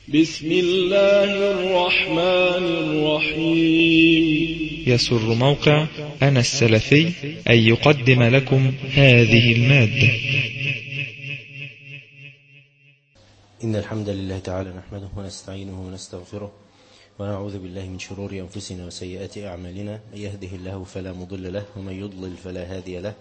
بسم الله الرحمن الرحيم يسر موقع أنا السلفي أن يقدم لكم هذه المادة إن الحمد لله تعالى نحمده ونستعينه ونستغفره ونعوذ بالله من شرور أنفسنا وسيئات أعمالنا من يهده الله فلا مضل له ومن يضلل فلا هادي له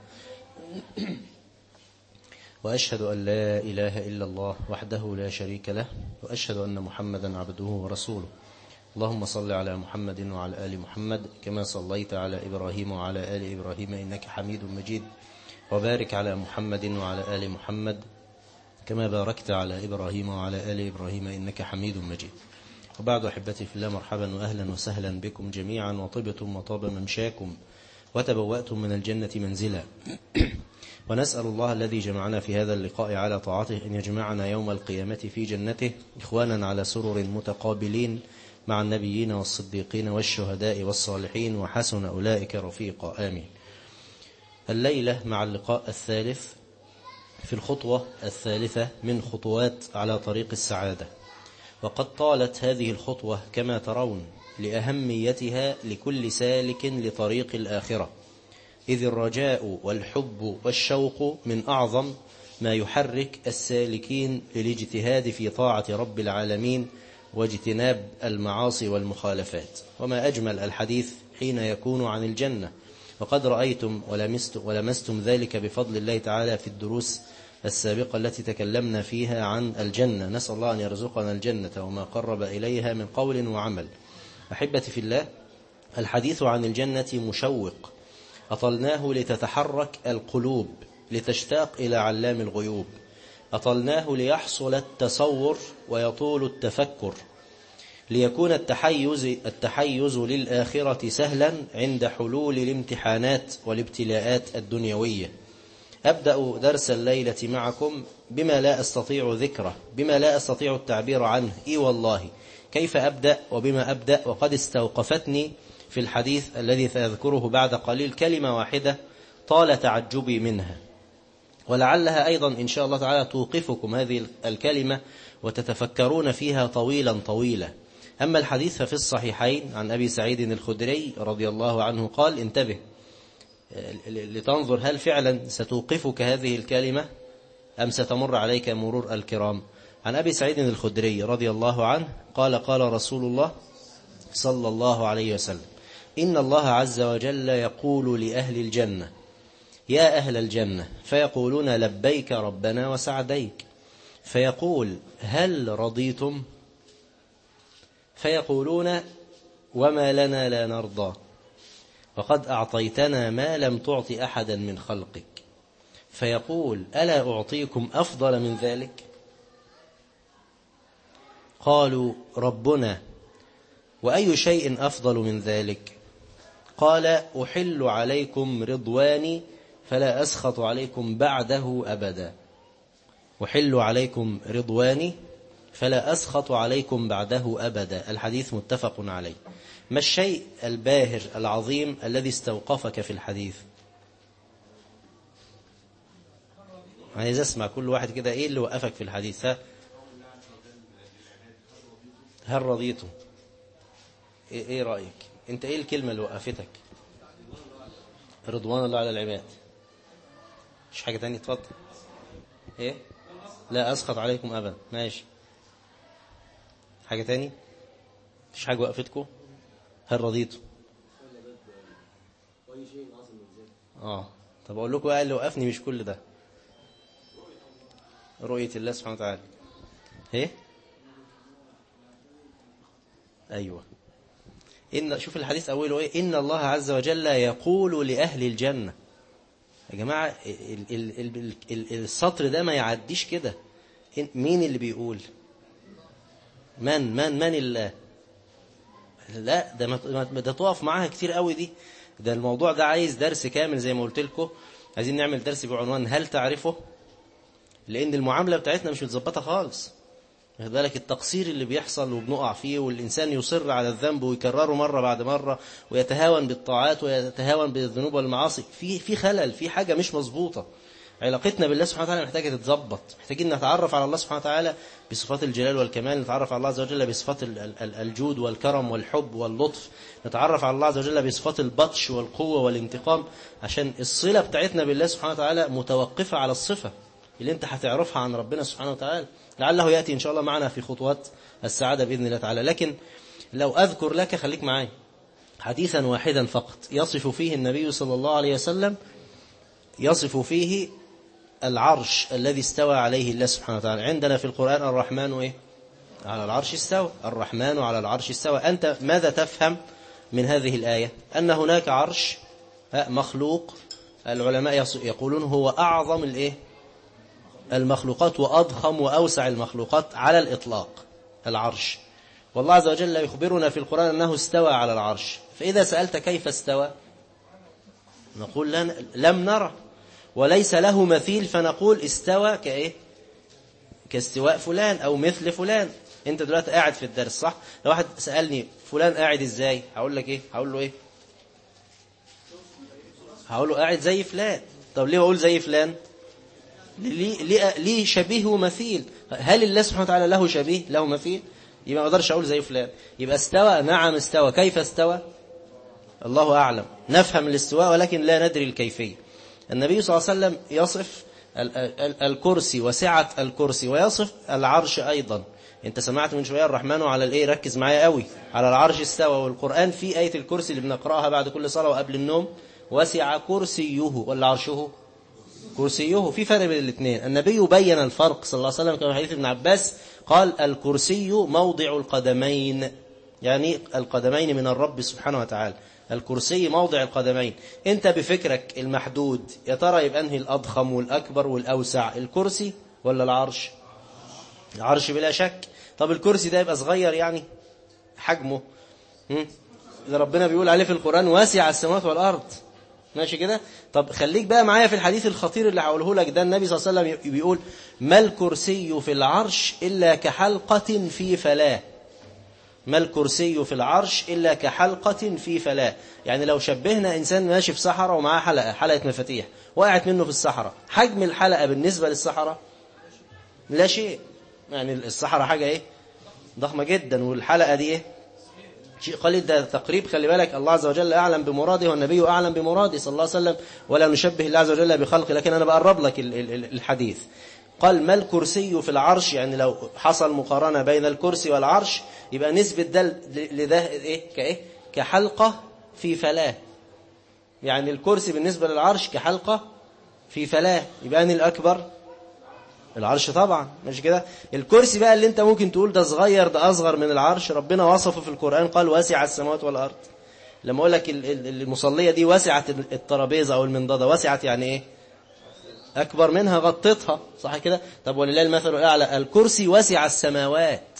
وأشهد أن لا إله إلا الله وحده لا شريك له وأشهد أن محمدا عبده ورسوله اللهم صل على محمد وعلى آل محمد كما صليت على إبراهيم وعلى آل إبراهيم إنك حميد مجيد وبارك على محمد وعلى آل محمد كما باركت على إبراهيم وعلى آل إبراهيم إنك حميد مجيد وبعد أحبتي في الله مرحبا وأهلا وسهلا بكم جميعا وطبتم وطاب ممشاكم وتبوأتم من الجنة منزلا ونسأل الله الذي جمعنا في هذا اللقاء على طاعته أن يجمعنا يوم القيامة في جنته إخوانا على سرر متقابلين مع النبيين والصديقين والشهداء والصالحين وحسن أولئك رفيقا آمين الليلة مع اللقاء الثالث في الخطوة الثالثة من خطوات على طريق السعادة وقد طالت هذه الخطوة كما ترون لأهميتها لكل سالك لطريق الآخرة إذ الرجاء والحب والشوق من أعظم ما يحرك السالكين للاجتهاد في طاعة رب العالمين واجتناب المعاصي والمخالفات وما أجمل الحديث حين يكون عن الجنة وقد رأيتم ولمست ولمستم ذلك بفضل الله تعالى في الدروس السابقة التي تكلمنا فيها عن الجنة نسأل الله أن يرزقنا الجنة وما قرب إليها من قول وعمل أحبتي في الله الحديث عن الجنة مشوق أطلناه لتتحرك القلوب لتشتاق إلى علام الغيوب أطلناه ليحصل التصور ويطول التفكر ليكون التحيز, التحيز للآخرة سهلا عند حلول الامتحانات والابتلاءات الدنيوية أبدأ درس الليلة معكم بما لا أستطيع ذكره بما لا أستطيع التعبير عنه إي والله كيف أبدأ وبما أبدأ وقد استوقفتني في الحديث الذي سأذكره بعد قليل كلمة واحدة طال تعجبي منها ولعلها أيضا إن شاء الله تعالى توقفكم هذه الكلمة وتتفكرون فيها طويلا طويلا أما الحديث ففي الصحيحين عن أبي سعيد الخدري رضي الله عنه قال انتبه لتنظر هل فعلا ستوقفك هذه الكلمة أم ستمر عليك مرور الكرام عن أبي سعيد الخدري رضي الله عنه قال قال رسول الله صلى الله عليه وسلم إن الله عز وجل يقول لأهل الجنة يا أهل الجنة فيقولون لبيك ربنا وسعديك فيقول هل رضيتم فيقولون وما لنا لا نرضى وقد أعطيتنا ما لم تعط أحدا من خلقك فيقول ألا أعطيكم أفضل من ذلك قالوا ربنا وأي شيء أفضل من ذلك قال أحل عليكم رضواني فلا أسخط عليكم بعده أبدا أحل عليكم رضواني فلا أسخط عليكم بعده أبدا الحديث متفق عليه ما الشيء الباهر العظيم الذي استوقفك في الحديث عايز اسمع كل واحد كده ايه اللي وقفك في الحديث ها هل رضيتم ايه, إيه رأيك انت ايه الكلمة اللي وقفتك رضوان الله على العباد مش حاجة تانية اتفضل ايه لا اسخط عليكم ابدا ماشي حاجة تاني مفيش حاجة وقفتكم هل رضيتوا اه طب اقول لكم بقى اللي وقفني مش كل ده رؤية الله سبحانه وتعالى ايه ايوه إن شوف الحديث أوله إيه إن الله عز وجل يقول لأهل الجنة يا جماعة ال ال ال ال السطر ده ما يعديش كده مين اللي بيقول من من من الله لا ده ما ده تقف معاها كتير قوي دي ده الموضوع ده عايز درس كامل زي ما قلت لكم عايزين نعمل درس بعنوان هل تعرفه لأن المعاملة بتاعتنا مش متظبطه خالص بالك التقصير اللي بيحصل وبنقع فيه والإنسان يصر على الذنب ويكرره مرة بعد مرة ويتهاون بالطاعات ويتهاون بالذنوب والمعاصي في في خلل في حاجة مش مظبوطة علاقتنا بالله سبحانه وتعالى محتاجة تتظبط محتاجين نتعرف على الله سبحانه وتعالى بصفات الجلال والكمال نتعرف على الله عز وجل بصفات الجود والكرم والحب واللطف نتعرف على الله عز وجل بصفات البطش والقوة والانتقام عشان الصلة بتاعتنا بالله سبحانه وتعالى متوقفة على الصفة اللي انت هتعرفها عن ربنا سبحانه وتعالى لعله يأتي إن شاء الله معنا في خطوات السعادة بإذن الله تعالى لكن لو أذكر لك خليك معاي حديثا واحدا فقط يصف فيه النبي صلى الله عليه وسلم يصف فيه العرش الذي استوى عليه الله سبحانه وتعالى عندنا في القرآن الرحمن إيه؟ على العرش استوى الرحمن على العرش استوى أنت ماذا تفهم من هذه الآية أن هناك عرش مخلوق العلماء يقولون هو أعظم الإيه؟ المخلوقات وأضخم وأوسع المخلوقات على الإطلاق العرش والله عز وجل يخبرنا في القرآن أنه استوى على العرش فإذا سألت كيف استوى نقول لم نرى وليس له مثيل فنقول استوى كإيه كاستواء فلان أو مثل فلان انت دلوقتي قاعد في الدرس صح لو واحد سألني فلان قاعد ازاي هقول لك ايه هقول له ايه هقول له قاعد زي فلان طب ليه بقول زي فلان ليه, ليه, ليه شبيه ومثيل هل الله سبحانه وتعالى له شبيه له مثيل يبقى ما اقدرش اقول زي فلان يبقى استوى نعم استوى كيف استوى الله أعلم نفهم الاستواء ولكن لا ندري الكيفية النبي صلى الله عليه وسلم يصف الكرسي وسعة الكرسي ويصف العرش أيضا انت سمعت من شوية الرحمن على الايه ركز معايا قوي على العرش استوى والقرآن في آية الكرسي اللي بنقرأها بعد كل صلاة وقبل النوم وسع كرسيه ولا عرشه كرسيه في فرق بين الاثنين النبي بين الفرق صلى الله عليه وسلم كما حديث ابن عباس قال الكرسي موضع القدمين يعني القدمين من الرب سبحانه وتعالى الكرسي موضع القدمين انت بفكرك المحدود يا ترى يبقى انهي الاضخم والاكبر والاوسع الكرسي ولا العرش العرش بلا شك طب الكرسي ده يبقى صغير يعني حجمه اللي ربنا بيقول عليه في القرآن واسع السماوات والأرض ماشي كده طب خليك بقى معايا في الحديث الخطير اللي هقوله لك ده النبي صلى الله عليه وسلم بيقول ما الكرسي في العرش إلا كحلقة في فلاه ما الكرسي في العرش إلا كحلقة في فلاة يعني لو شبهنا إنسان ماشي في صحراء ومعاه حلقة حلقة مفاتيح وقعت منه في الصحراء حجم الحلقة بالنسبة للصحراء لا شيء يعني الصحراء حاجة إيه ضخمة جدا والحلقة دي إيه شيء قليل ده تقريب خلي بالك الله عز وجل أعلم بمراده والنبي أعلم بمراده صلى الله عليه وسلم ولا نشبه الله عز وجل بخلق لكن أنا بقرب لك الحديث قال ما الكرسي في العرش يعني لو حصل مقارنة بين الكرسي والعرش يبقى نسبة ده لده إيه كإيه كحلقة في فلاة يعني الكرسي بالنسبة للعرش كحلقة في فلاة يبقى أني الأكبر العرش طبعا مش كده الكرسي بقى اللي انت ممكن تقول ده صغير ده أصغر من العرش ربنا وصفه في القرآن قال واسع السماوات والأرض لما أقول لك المصلية دي وسعت الترابيزة أو المنضدة وسعت يعني إيه أكبر منها غطتها صح كده طب ولله المثل الأعلى الكرسي وسع السماوات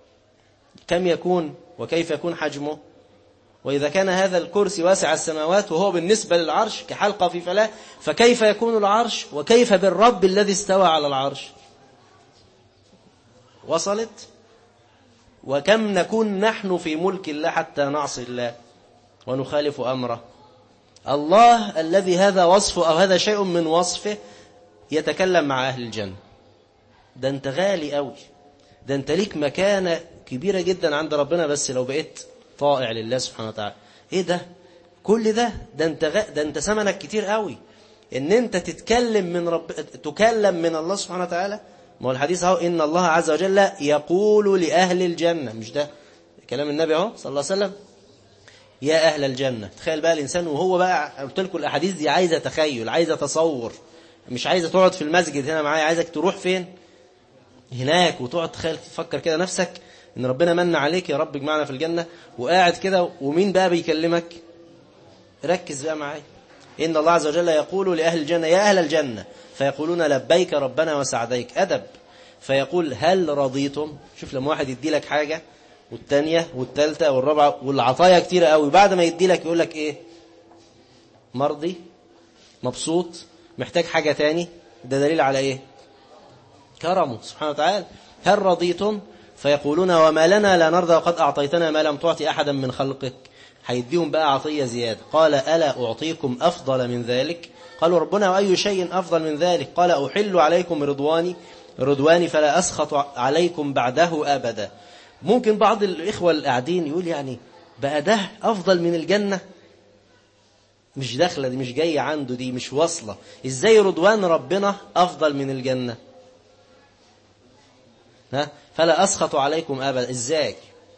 كم يكون وكيف يكون حجمه وإذا كان هذا الكرسي واسع السماوات وهو بالنسبة للعرش كحلقة في فلاة فكيف يكون العرش وكيف بالرب الذي استوى على العرش وصلت وكم نكون نحن في ملك الله حتى نعصي الله ونخالف أمره الله الذي هذا وصفه أو هذا شيء من وصفه يتكلم مع أهل الجنة ده أنت غالي قوي ده أنت ليك مكانة كبيرة جدا عند ربنا بس لو بقيت طائع لله سبحانه وتعالى إيه ده كل ده ده أنت, غ... ده أنت ثمنك كتير قوي إن أنت تتكلم من رب تكلم من الله سبحانه وتعالى ما هو الحديث اهو إن الله عز وجل يقول لأهل الجنة مش ده كلام النبي اهو صلى الله عليه وسلم يا أهل الجنة تخيل بقى الإنسان وهو بقى قلت لكم الأحاديث دي عايزة تخيل عايزة تصور مش عايزة تقعد في المسجد هنا معايا عايزك تروح فين هناك وتقعد تخيل تفكر كده نفسك ان ربنا من عليك يا رب اجمعنا في الجنة وقاعد كده ومين بقى بيكلمك ركز بقى معايا إن الله عز وجل يقول لأهل الجنة يا أهل الجنة فيقولون لبيك ربنا وسعديك أدب فيقول هل رضيتم شوف لما واحد يدي لك حاجة والتانية والتالتة والرابعة والعطايا كتيرة قوي بعد ما يدي لك يقول لك ايه مرضي مبسوط محتاج حاجة تاني ده دليل على ايه كرمه سبحانه وتعالى هل رضيتم فيقولون وما لنا لا نرضى وقد أعطيتنا ما لم تعطي أحدا من خلقك هيديهم بقى عطية زيادة قال ألا أعطيكم أفضل من ذلك قالوا ربنا وأي شيء أفضل من ذلك قال أحل عليكم رضواني رضواني فلا أسخط عليكم بعده أبدا ممكن بعض الإخوة القاعدين يقول يعني بقى ده أفضل من الجنة مش داخلة دي مش جاية عنده دي مش واصلة إزاي رضوان ربنا أفضل من الجنة ها فلا أسخط عليكم أبدا إزاي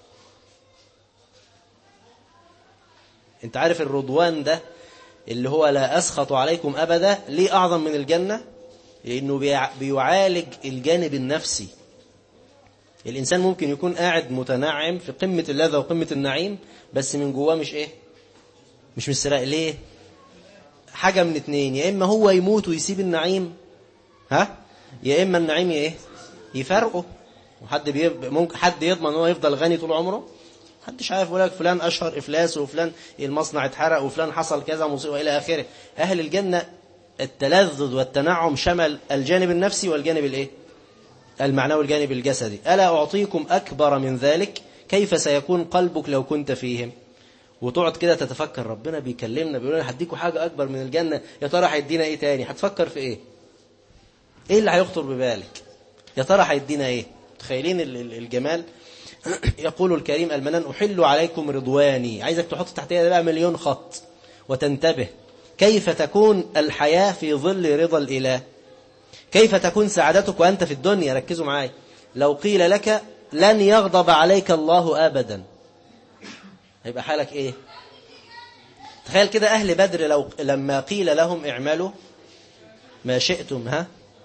انت عارف الرضوان ده اللي هو لا أسخط عليكم أبدا ليه أعظم من الجنة لأنه بيعالج الجانب النفسي الإنسان ممكن يكون قاعد متنعم في قمة اللذة وقمة النعيم بس من جواه مش إيه مش مسترق ليه حاجة من اتنين يا إما هو يموت ويسيب النعيم ها يا إما النعيم إيه يفرقه وحد بيب... ممكن حد يضمن هو يفضل غني طول عمره محدش عارف يقول لك فلان أشهر إفلاس وفلان المصنع اتحرق وفلان حصل كذا مصيبة إلى آخره أهل الجنة التلذذ والتنعم شمل الجانب النفسي والجانب الإيه المعنوي الجانب الجسدي ألا أعطيكم أكبر من ذلك كيف سيكون قلبك لو كنت فيهم وتقعد كده تتفكر ربنا بيكلمنا بيقول لنا هديكوا حاجة أكبر من الجنة يا ترى هيدينا إيه تاني هتفكر في إيه إيه اللي هيخطر ببالك يا ترى هيدينا إيه تخيلين الجمال يقول الكريم المنان أحل عليكم رضواني عايزك تحط تحتها بقى مليون خط وتنتبه كيف تكون الحياة في ظل رضا الإله كيف تكون سعادتك وأنت في الدنيا ركزوا معاي لو قيل لك لن يغضب عليك الله أبدا هيبقى حالك إيه تخيل كده أهل بدر لو لما قيل لهم اعملوا ما شئتم ها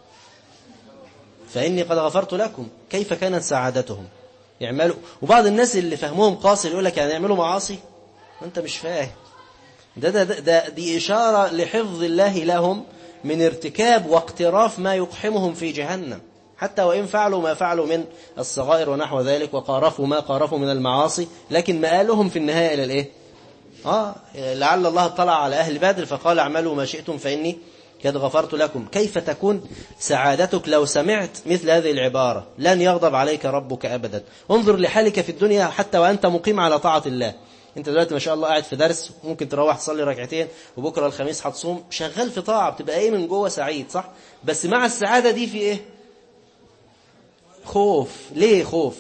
فإني قد غفرت لكم كيف كانت سعادتهم يعملوا وبعض الناس اللي فهمهم قاصر يقول لك يعني يعملوا معاصي وانت مش فاهم ده, ده, ده, ده دي إشارة لحفظ الله لهم من ارتكاب واقتراف ما يقحمهم في جهنم حتى وإن فعلوا ما فعلوا من الصغائر ونحو ذلك وقارفوا ما قارفوا من المعاصي لكن مآلهم في النهاية إلى الإيه آه لعل الله اطلع على أهل بدر فقال اعملوا ما شئتم فإني قد غفرت لكم كيف تكون سعادتك لو سمعت مثل هذه العبارة لن يغضب عليك ربك أبدا انظر لحالك في الدنيا حتى وأنت مقيم على طاعة الله انت دلوقتي ما شاء الله قاعد في درس ممكن تروح تصلي ركعتين وبكره الخميس هتصوم شغال في طاعه بتبقى ايه من جوه سعيد صح بس مع السعاده دي في ايه خوف ليه خوف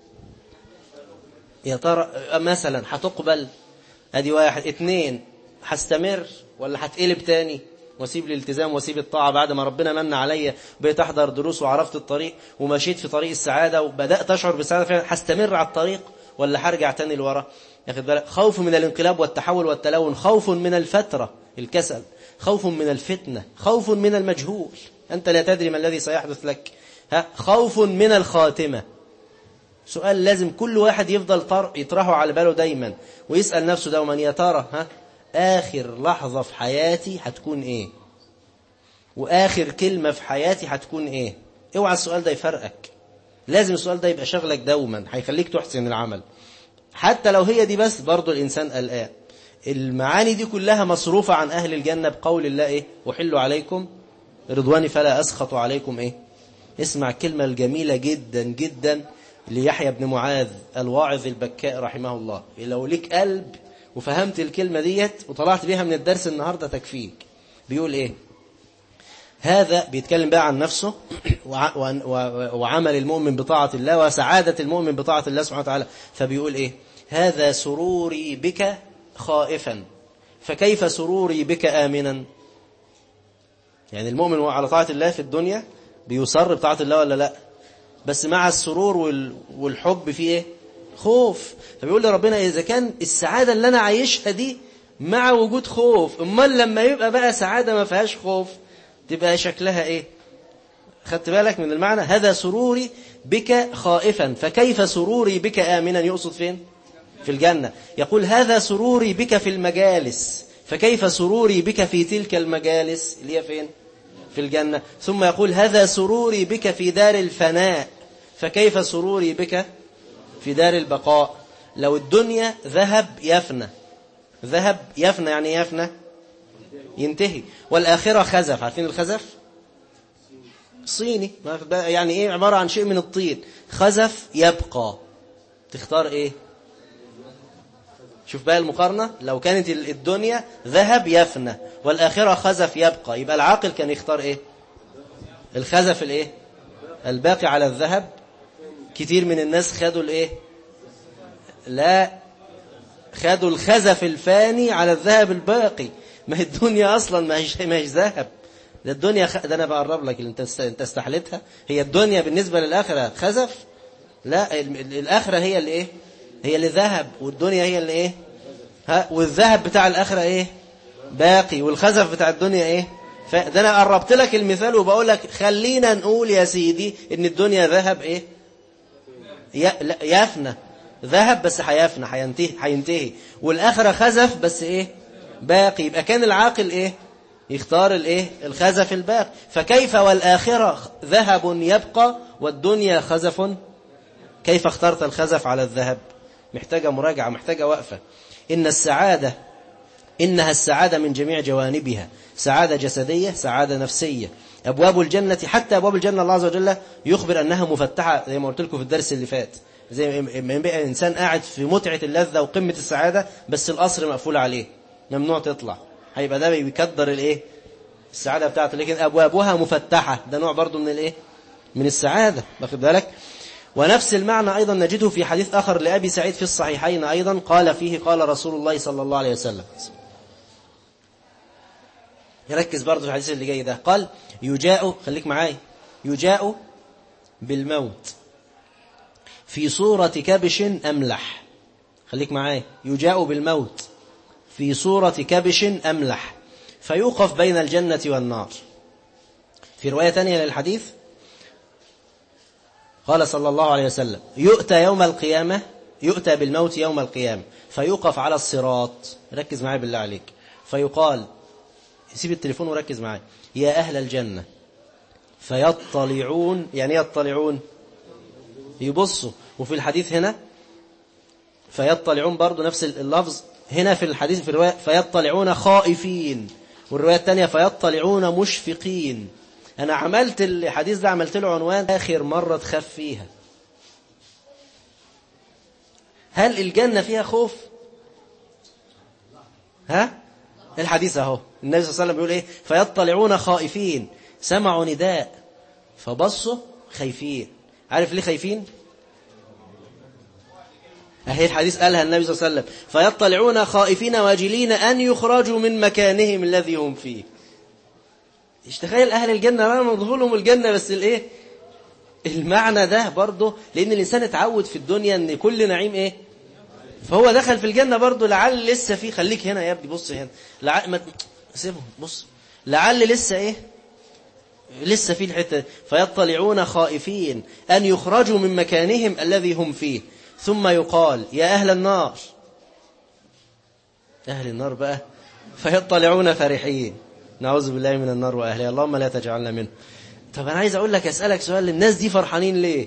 يا ترى مثلا هتقبل ادي واحد اتنين هستمر ولا هتقلب تاني واسيب الالتزام واسيب الطاعه بعد ما ربنا من عليا بقيت احضر دروس وعرفت الطريق ومشيت في طريق السعاده وبدات اشعر بالسعاده فعلا هستمر على الطريق ولا هرجع تاني لورا ياخد بالك خوف من الانقلاب والتحول والتلون خوف من الفترة الكسل خوف من الفتنة خوف من المجهول أنت لا تدري ما الذي سيحدث لك ها خوف من الخاتمة سؤال لازم كل واحد يفضل طر يطرحه على باله دايما ويسأل نفسه دوما يا ترى ها آخر لحظة في حياتي هتكون إيه وآخر كلمة في حياتي هتكون إيه اوعى السؤال ده يفرقك لازم السؤال ده يبقى شغلك دوما هيخليك تحسن العمل حتى لو هي دي بس برضو الإنسان قلقان المعاني دي كلها مصروفة عن أهل الجنة بقول الله إيه وحلوا عليكم رضواني فلا أسخط عليكم إيه اسمع الكلمة الجميلة جدا جدا ليحيى بن معاذ الواعظ البكاء رحمه الله لو ليك قلب وفهمت الكلمة ديت وطلعت بيها من الدرس النهاردة تكفيك بيقول إيه هذا بيتكلم بقى عن نفسه وعمل المؤمن بطاعة الله وسعادة المؤمن بطاعة الله سبحانه وتعالى فبيقول إيه هذا سروري بك خائفا فكيف سروري بك آمنا يعني المؤمن على طاعة الله في الدنيا بيسر بطاعة الله ولا لا بس مع السرور والحب فيه ايه خوف فبيقول لي ربنا إذا كان السعادة اللي أنا عايشها دي مع وجود خوف امال لما يبقى بقى سعادة ما فيهاش خوف تبقى شكلها ايه خدت بالك من المعنى هذا سروري بك خائفا فكيف سروري بك آمنا يقصد فين في الجنة يقول هذا سروري بك في المجالس فكيف سروري بك في تلك المجالس اللي هي فين في الجنة ثم يقول هذا سروري بك في دار الفناء فكيف سروري بك في دار البقاء لو الدنيا ذهب يفنى ذهب يفنى يعني يفنى ينتهي والآخرة خزف عارفين الخزف صيني يعني ايه عبارة عن شيء من الطين خزف يبقى تختار ايه شوف بقى المقارنة لو كانت الدنيا ذهب يفنى والآخرة خزف يبقى يبقى العاقل كان يختار ايه الخزف الايه الباقي على الذهب كتير من الناس خدوا الايه لا خدوا الخزف الفاني على الذهب الباقي ما هي الدنيا اصلا ما هيش ما هيش ذهب ده الدنيا خ... ده انا بقرب لك اللي انت انت استحلتها هي الدنيا بالنسبه للاخره خزف لا الاخره هي اللي ايه هي اللي ذهب والدنيا هي اللي ايه ها والذهب بتاع الاخره ايه باقي والخزف بتاع الدنيا ايه فده انا قربت لك المثال وبقول لك خلينا نقول يا سيدي ان الدنيا ذهب ايه يفنى ذهب بس هيفنى هينتهي هينتهي والاخره خزف بس ايه باقي يبقى كان العاقل ايه يختار الايه الخزف الباقي فكيف والاخره ذهب يبقى والدنيا خزف كيف اخترت الخزف على الذهب محتاجه مراجعه محتاجه وقفه ان السعاده انها السعاده من جميع جوانبها سعاده جسديه سعاده نفسيه ابواب الجنه حتى ابواب الجنه الله عز وجل يخبر انها مفتحه زي ما قلت لكم في الدرس اللي فات زي ما يبقى انسان قاعد في متعه اللذه وقمه السعاده بس القصر مقفول عليه ممنوع تطلع هيبقى ده بيكدر الايه السعاده بتاعته لكن ابوابها مفتحه ده نوع برضو من الايه من السعاده واخد بالك ونفس المعنى ايضا نجده في حديث اخر لابي سعيد في الصحيحين ايضا قال فيه قال رسول الله صلى الله عليه وسلم يركز برضو في الحديث اللي جاي ده قال يجاء خليك معايا يجاء بالموت في صورة كبش أملح خليك معايا يجاء بالموت في صورة كبش أملح فيوقف بين الجنة والنار في رواية ثانية للحديث قال صلى الله عليه وسلم يؤتى يوم القيامة يؤتى بالموت يوم القيامة فيوقف على الصراط ركز معايا بالله عليك فيقال سيب التليفون وركز معايا يا أهل الجنة فيطلعون يعني يطلعون يبصوا وفي الحديث هنا فيطلعون برضو نفس اللفظ هنا في الحديث في الرواية فيطلعون خائفين والرواية الثانية فيطلعون مشفقين أنا عملت الحديث ده عملت له عنوان آخر مرة تخاف فيها هل الجنة فيها خوف ها الحديث اهو النبي صلى الله عليه وسلم بيقول ايه فيطلعون خائفين سمعوا نداء فبصوا خايفين عارف ليه خايفين اهي الحديث قالها النبي صلى الله عليه وسلم فيطلعون خائفين واجلين ان يخرجوا من مكانهم الذي هم فيه تخيل اهل الجنه بقى مدخولهم الجنه بس الايه المعنى ده برضه لان الانسان اتعود في الدنيا ان كل نعيم ايه فهو دخل في الجنة برضه لعل لسه في خليك هنا يا ابني بص هنا لعل ما سيبهم بص لعل لسه ايه لسه في الحته فيطلعون خائفين ان يخرجوا من مكانهم الذي هم فيه ثم يقال يا اهل النار اهل النار بقى فيطلعون فرحين نعوذ بالله من النار واهلها اللهم لا تجعلنا منه طب انا عايز اقول لك اسالك سؤال الناس دي فرحانين ليه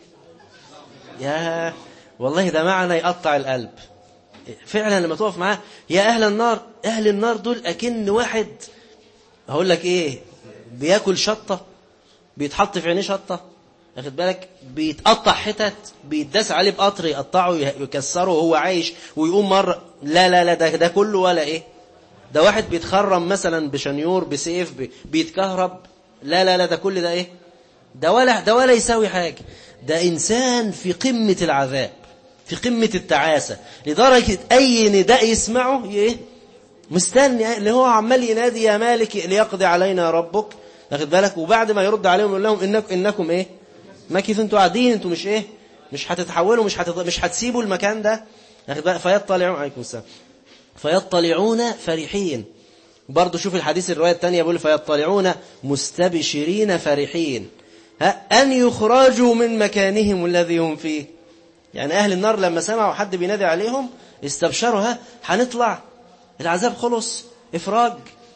يا والله ده معنى يقطع القلب فعلا لما تقف معاه يا أهل النار أهل النار دول أكن واحد هقول لك إيه بياكل شطة بيتحط في عينيه شطة واخد بالك بيتقطع حتت بيتداس عليه بقطر يقطعه يكسره وهو عايش ويقوم مرة لا لا لا ده, ده كله ولا إيه ده واحد بيتخرم مثلا بشنيور بسيف بيتكهرب لا لا لا ده كل ده إيه ده ولا ده ولا يساوي حاجة ده إنسان في قمة العذاب في قمة التعاسة لدرجة أي نداء يسمعه إيه مستني اللي هو عمال ينادي يا مالك ليقضي علينا ربك واخد بالك وبعد ما يرد عليهم يقول لهم إنكم, إنكم إيه ما كيف أنتوا قاعدين أنتوا مش إيه مش هتتحولوا مش هتت... مش هتسيبوا المكان ده واخد بالك فيطلعون عليكم السلام فيطلعون فرحين برضه شوف الحديث الرواية الثانية بيقول فيطلعون مستبشرين فرحين ها أن يخرجوا من مكانهم الذي هم فيه يعني أهل النار لما سمعوا حد بينادي عليهم استبشروا ها هنطلع العذاب خلص إفراج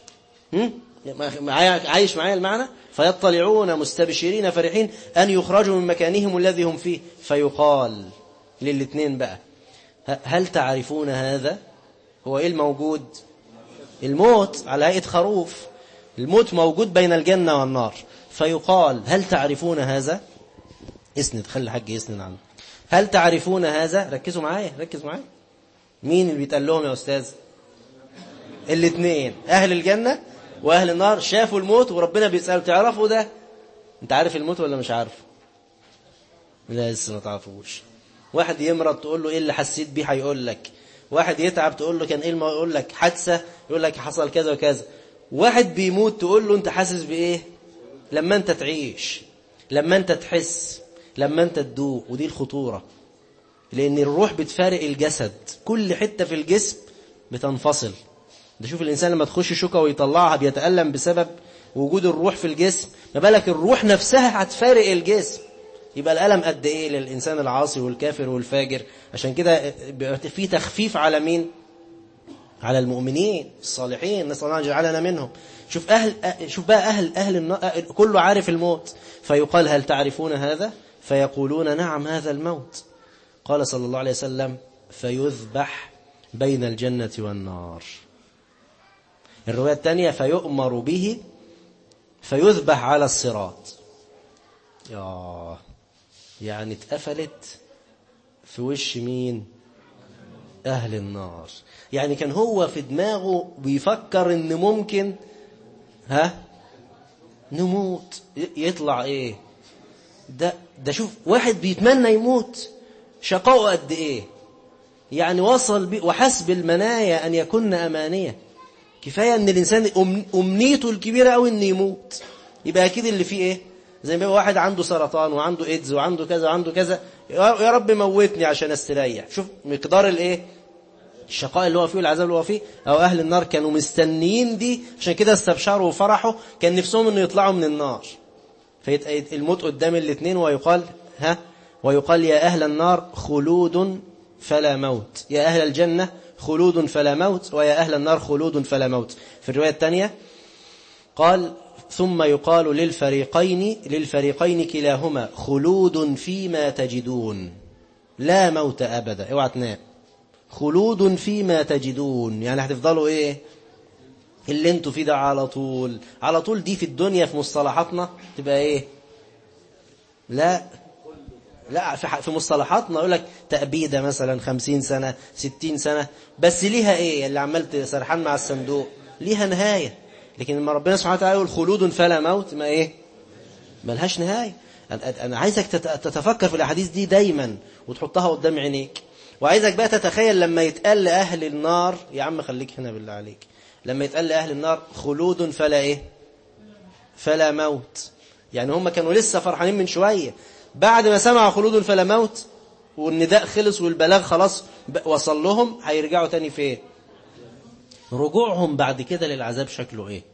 عايش معايا المعنى فيطلعون مستبشرين فرحين أن يخرجوا من مكانهم الذي هم فيه فيقال للاثنين بقى هل تعرفون هذا هو إيه الموجود الموت على هيئة خروف الموت موجود بين الجنة والنار فيقال هل تعرفون هذا اسند خلي الحاج يسند عنه هل تعرفون هذا ركزوا معايا ركز معايا مين اللي بيتقال لهم يا أستاذ الاثنين أهل الجنة وأهل النار شافوا الموت وربنا بيسأل تعرفوا ده انت عارف الموت ولا مش عارفه لا لسه ما تعرفوش واحد يمرض تقول له ايه اللي حسيت بيه هيقول لك واحد يتعب تقول له كان ايه ما يقول لك حادثه يقول لك حصل كذا وكذا واحد بيموت تقول له انت حاسس بايه لما انت تعيش لما انت تحس لما انت تدوق ودي الخطوره لان الروح بتفارق الجسد كل حته في الجسم بتنفصل ده شوف الانسان لما تخش شوكه ويطلعها بيتالم بسبب وجود الروح في الجسم ما بالك الروح نفسها هتفارق الجسم يبقى الألم قد إيه للإنسان العاصي والكافر والفاجر عشان كده في تخفيف على مين على المؤمنين الصالحين نسأل الله أن يجعلنا منهم شوف أهل شوف بقى أهل أهل النار كله عارف الموت فيقال هل تعرفون هذا فيقولون نعم هذا الموت قال صلى الله عليه وسلم فيذبح بين الجنة والنار الرواية الثانية فيؤمر به فيذبح على الصراط يا يعني اتقفلت في وش مين أهل النار يعني كان هو في دماغه بيفكر ان ممكن ها نموت يطلع ايه ده ده شوف واحد بيتمنى يموت شقاؤه قد ايه يعني وصل بي وحسب المنايا ان يكون امانيه كفايه ان الانسان امنيته الكبيره قوي انه يموت يبقى اكيد اللي فيه ايه زي ما يبقى واحد عنده سرطان وعنده ايدز وعنده كذا وعنده كذا يا رب موتني عشان استريح شوف مقدار الايه الشقاء اللي هو فيه والعذاب اللي هو فيه او اهل النار كانوا مستنيين دي عشان كده استبشروا وفرحوا كان نفسهم انه يطلعوا من النار فالموت قدام الاثنين ويقال ها ويقال يا اهل النار خلود فلا موت يا اهل الجنه خلود فلا موت ويا اهل النار خلود فلا موت في الروايه الثانيه قال ثم يقال للفريقين للفريقين كلاهما خلود فيما تجدون لا موت أبدا اوعى تنام خلود فيما تجدون يعني هتفضلوا ايه اللي انتوا فيه ده على طول على طول دي في الدنيا في مصطلحاتنا تبقى ايه لا لا في مصطلحاتنا يقول لك تأبيدة مثلا خمسين سنة ستين سنة بس ليها ايه اللي عملت سرحان مع الصندوق ليها نهاية لكن لما ربنا سبحانه وتعالى يقول خلود فلا موت ما ايه ملهاش نهاية انا عايزك تتفكر في الاحاديث دي دايما وتحطها قدام عينيك وعايزك بقى تتخيل لما يتقال لأهل النار يا عم خليك هنا بالله عليك لما يتقال لأهل النار خلود فلا ايه فلا موت يعني هم كانوا لسه فرحانين من شوية بعد ما سمعوا خلود فلا موت والنداء خلص والبلاغ خلاص وصل لهم هيرجعوا تاني فين رجوعهم بعد كده للعذاب شكله ايه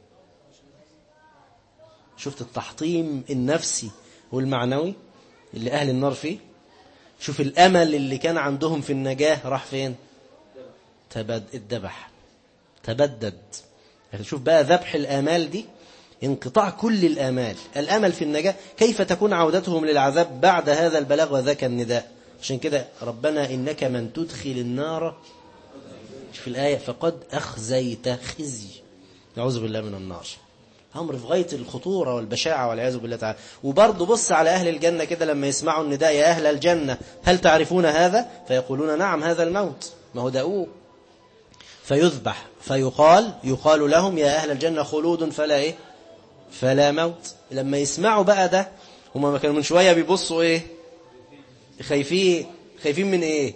شفت التحطيم النفسي والمعنوي اللي اهل النار فيه شوف الامل اللي كان عندهم في النجاة راح فين تبد الذبح تبدد يعني شوف بقى ذبح الامال دي انقطاع كل الامال الامل في النجاة كيف تكون عودتهم للعذاب بعد هذا البلاغ وذاك النداء عشان كده ربنا انك من تدخل النار في الآية فقد أخزيت خزي نعوذ بالله من النار أمر في غاية الخطورة والبشاعة والعياذ بالله تعالى وبرضه بص على أهل الجنة كده لما يسمعوا النداء يا أهل الجنة هل تعرفون هذا فيقولون نعم هذا الموت ما هو داؤوه فيذبح فيقال يقال لهم يا أهل الجنة خلود فلا إيه فلا موت لما يسمعوا بقى ده هما ما كانوا من شوية بيبصوا إيه خايفين خايفين من إيه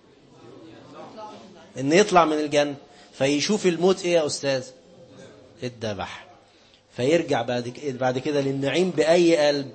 ان يطلع من الجنة فيشوف الموت ايه يا استاذ الذبح فيرجع بعد بعد كده للنعيم بأي قلب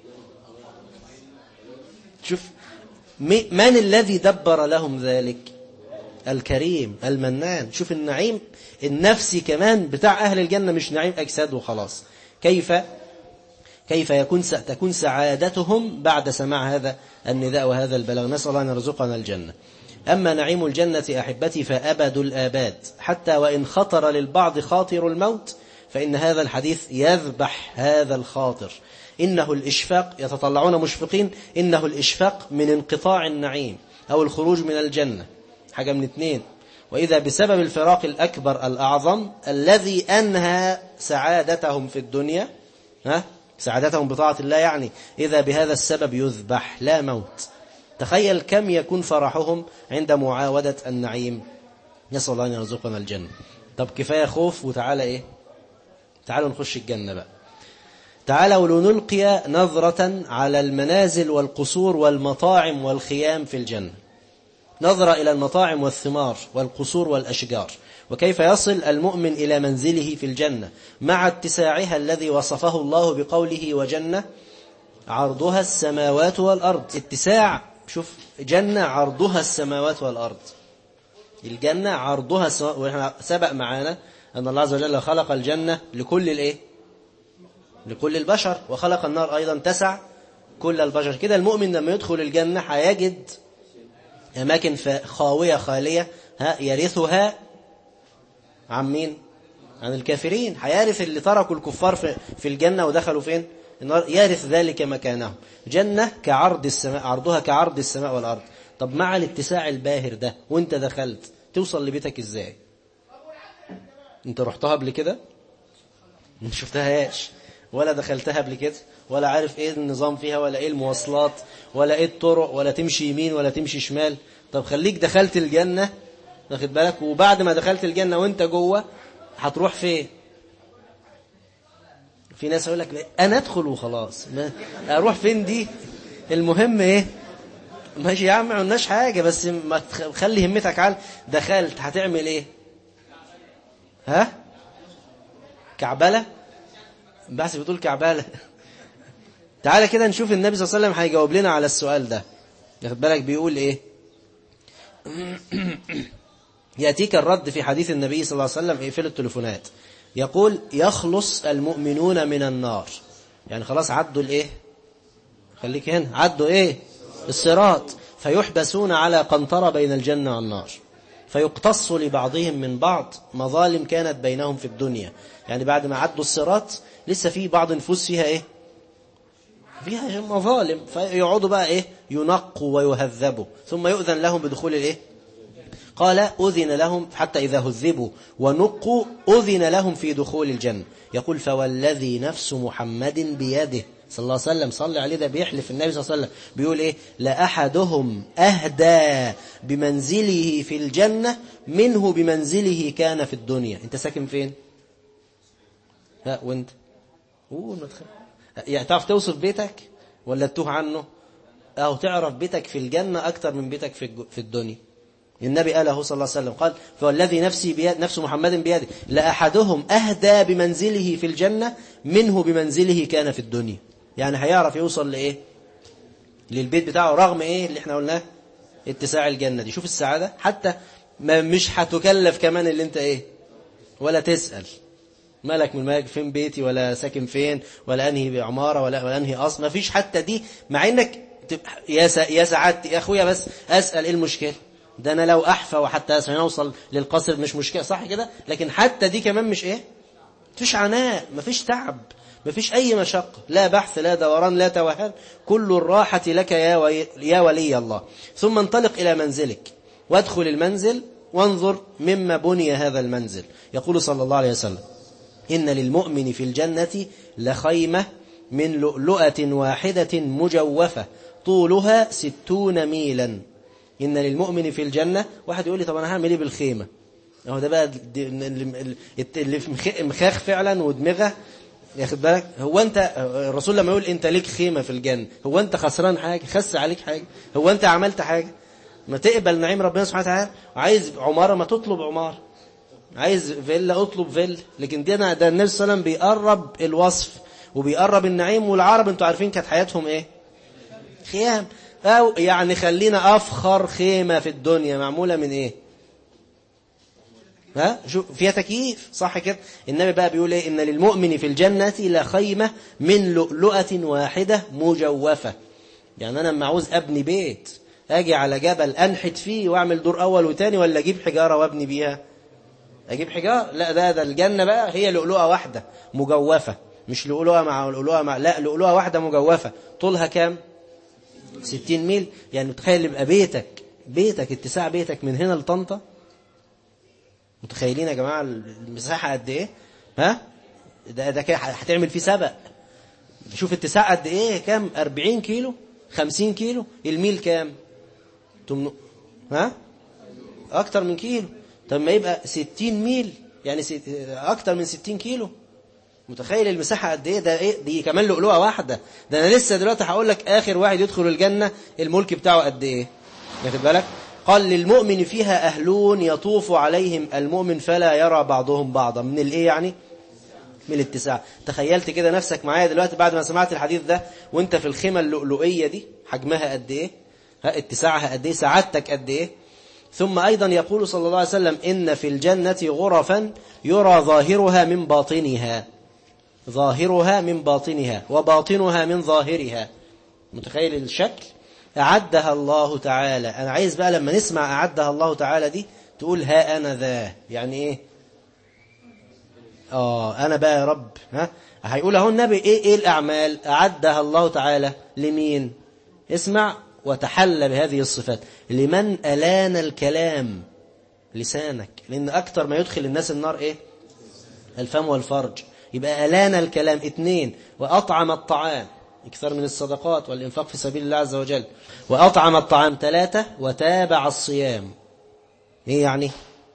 شوف من الذي دبر لهم ذلك الكريم المنان شوف النعيم النفسي كمان بتاع أهل الجنة مش نعيم أجساد وخلاص كيف كيف يكون تكون سعادتهم بعد سماع هذا النداء وهذا البلاغ نسأل الله أن يرزقنا الجنة أما نعيم الجنة أحبتي فأبد الآباد حتى وإن خطر للبعض خاطر الموت فإن هذا الحديث يذبح هذا الخاطر إنه الإشفاق يتطلعون مشفقين إنه الإشفاق من انقطاع النعيم أو الخروج من الجنة حاجة من اثنين وإذا بسبب الفراق الأكبر الأعظم الذي أنهى سعادتهم في الدنيا ها سعادتهم بطاعة الله يعني إذا بهذا السبب يذبح لا موت تخيل كم يكون فرحهم عند معاودة النعيم نسأل الله أن يرزقنا الجنة طب كفاية خوف وتعالى إيه تعالوا نخش الجنة بقى تعالوا لنلقي نظرة على المنازل والقصور والمطاعم والخيام في الجنة نظرة إلى المطاعم والثمار والقصور والأشجار وكيف يصل المؤمن إلى منزله في الجنة مع اتساعها الذي وصفه الله بقوله وجنة عرضها السماوات والأرض اتساع شوف جنة عرضها السماوات والأرض الجنة عرضها السماوات وإحنا سبق معانا أن الله عز وجل خلق الجنة لكل الإيه لكل البشر وخلق النار أيضا تسع كل البشر كده المؤمن لما يدخل الجنة هيجد أماكن خاوية خالية ها يرثها عن مين عن الكافرين هيرث اللي تركوا الكفار في, في الجنة ودخلوا فين النار يرث ذلك مكانهم جنة كعرض السماء عرضها كعرض السماء والأرض طب مع الاتساع الباهر ده وانت دخلت توصل لبيتك ازاي انت رحتها قبل كده ما شفتهاش ولا دخلتها قبل كده ولا عارف ايه النظام فيها ولا ايه المواصلات ولا ايه الطرق ولا تمشي يمين ولا تمشي شمال طب خليك دخلت الجنة واخد بالك وبعد ما دخلت الجنة وانت جوه هتروح فين في ناس يقول لك انا ادخل وخلاص اروح فين دي المهم ايه ماشي يا عم ما عملناش حاجة بس ما تخلي همتك على دخلت هتعمل ايه ها كعبلة بحث بتقول كعبالة تعالى كده نشوف النبي صلى الله عليه وسلم هيجاوب لنا على السؤال ده ياخد بالك بيقول ايه يأتيك الرد في حديث النبي صلى الله عليه وسلم اقفل التليفونات يقول يخلص المؤمنون من النار يعني خلاص عدوا الايه خليك هنا عدوا ايه الصراط فيحبسون على قنطرة بين الجنة والنار فيقتص لبعضهم من بعض مظالم كانت بينهم في الدنيا يعني بعد ما عدوا الصراط لسه في بعض نفوس فيها ايه فيها مظالم فيقعدوا بقى ايه ينقوا ويهذبوا ثم يؤذن لهم بدخول الايه قال أذن لهم حتى إذا هذبوا ونقوا أذن لهم في دخول الجنة يقول فوالذي نفس محمد بيده صلى الله عليه وسلم صلى عليه ده بيحلف النبي صلى الله عليه وسلم بيقول إيه لأحدهم أهدى بمنزله في الجنة منه بمنزله كان في الدنيا أنت ساكن فين ها وانت قول ما تخاف يعني تعرف توصف بيتك ولا تتوه عنه أو تعرف بيتك في الجنة أكتر من بيتك في في الدنيا النبي قاله صلى الله عليه وسلم قال فوالذي نفسي بيد نفس محمد بيده لأحدهم أهدى بمنزله في الجنة منه بمنزله كان في الدنيا يعني هيعرف يوصل لإيه للبيت بتاعه رغم إيه اللي احنا قلناه اتساع الجنة دي شوف السعادة حتى ما مش هتكلف كمان اللي انت ايه ولا تسأل مالك من مالك فين بيتي ولا ساكن فين ولا انهي بعمارة ولا, ولا انهي اصل ما فيش حتى دي مع انك يا يا سعادتي يا اخويا بس اسأل ايه المشكلة ده انا لو احفى وحتى عشان اوصل للقصر مش مشكلة صح كده لكن حتى دي كمان مش ايه مفيش عناء مفيش تعب مفيش أي مشقة لا بحث لا دوران لا توهان كل الراحة لك يا, وي... يا ولي الله ثم انطلق إلى منزلك وادخل المنزل وانظر مما بني هذا المنزل يقول صلى الله عليه وسلم إن للمؤمن في الجنة لخيمة من لؤلؤة واحدة مجوفة طولها ستون ميلا إن للمؤمن في الجنة واحد يقول لي طب أنا هعمل إيه بالخيمة هو ده بقى اللي مخاخ فعلا ودماغه ياخد بالك هو انت الرسول لما يقول انت ليك خيمة في الجنة هو انت خسران حاجة خس عليك حاجة هو انت عملت حاجة ما تقبل نعيم ربنا سبحانه وتعالى عايز عمارة ما تطلب عمارة عايز فيلا اطلب فيلا لكن دي ده النبي صلى الله عليه وسلم بيقرب الوصف وبيقرب النعيم والعرب انتوا عارفين كانت حياتهم ايه خيام او يعني خلينا افخر خيمة في الدنيا معمولة من ايه ها شو فيها تكييف صح كده النبي بقى بيقول ايه ان للمؤمن في الجنة لخيمة من لؤلؤة واحدة مجوفة يعني انا لما عاوز ابني بيت اجي على جبل انحت فيه واعمل دور اول وتاني ولا اجيب حجارة وابني بيها اجيب حجارة لا ده ده الجنة بقى هي لؤلؤة واحدة مجوفة مش لؤلؤة مع لؤلؤة مع لا لؤلؤة واحدة مجوفة طولها كام 60 ميل يعني تخيل يبقى بيتك بيتك اتساع بيتك من هنا لطنطا متخيلين يا جماعة المساحة قد ايه ها ده ده كده هتعمل فيه سبق شوف اتساع قد ايه كام 40 كيلو 50 كيلو الميل كام تمن... ها اكتر من كيلو طب ما يبقى 60 ميل يعني ست... اكتر من 60 كيلو متخيل المساحة قد ايه ده ايه دي كمان لؤلؤة واحدة ده انا لسه دلوقتي هقول لك اخر واحد يدخل الجنة الملك بتاعه قد ايه واخد بالك قال للمؤمن فيها اهلون يطوف عليهم المؤمن فلا يرى بعضهم بعضا من الايه يعني من الاتساع تخيلت كده نفسك معايا دلوقتي بعد ما سمعت الحديث ده وانت في الخيمة اللؤلؤية دي حجمها قد ايه ها اتساعها قد ايه سعادتك قد ايه ثم أيضا يقول صلى الله عليه وسلم إن في الجنة غرفا يرى ظاهرها من باطنها ظاهرها من باطنها وباطنها من ظاهرها متخيل الشكل أعدها الله تعالى أنا عايز بقى لما نسمع أعدها الله تعالى دي تقول ها أنا ذا يعني إيه آه أنا بقى يا رب ها هيقول اهو النبي إيه, إيه الأعمال أعدها الله تعالى لمين اسمع وتحلى بهذه الصفات لمن ألان الكلام لسانك لأن أكتر ما يدخل الناس النار إيه الفم والفرج يبقى ألان الكلام اثنين وأطعم الطعام اكثر من الصدقات والإنفاق في سبيل الله عز وجل وأطعم الطعام ثلاثة وتابع الصيام ايه يعني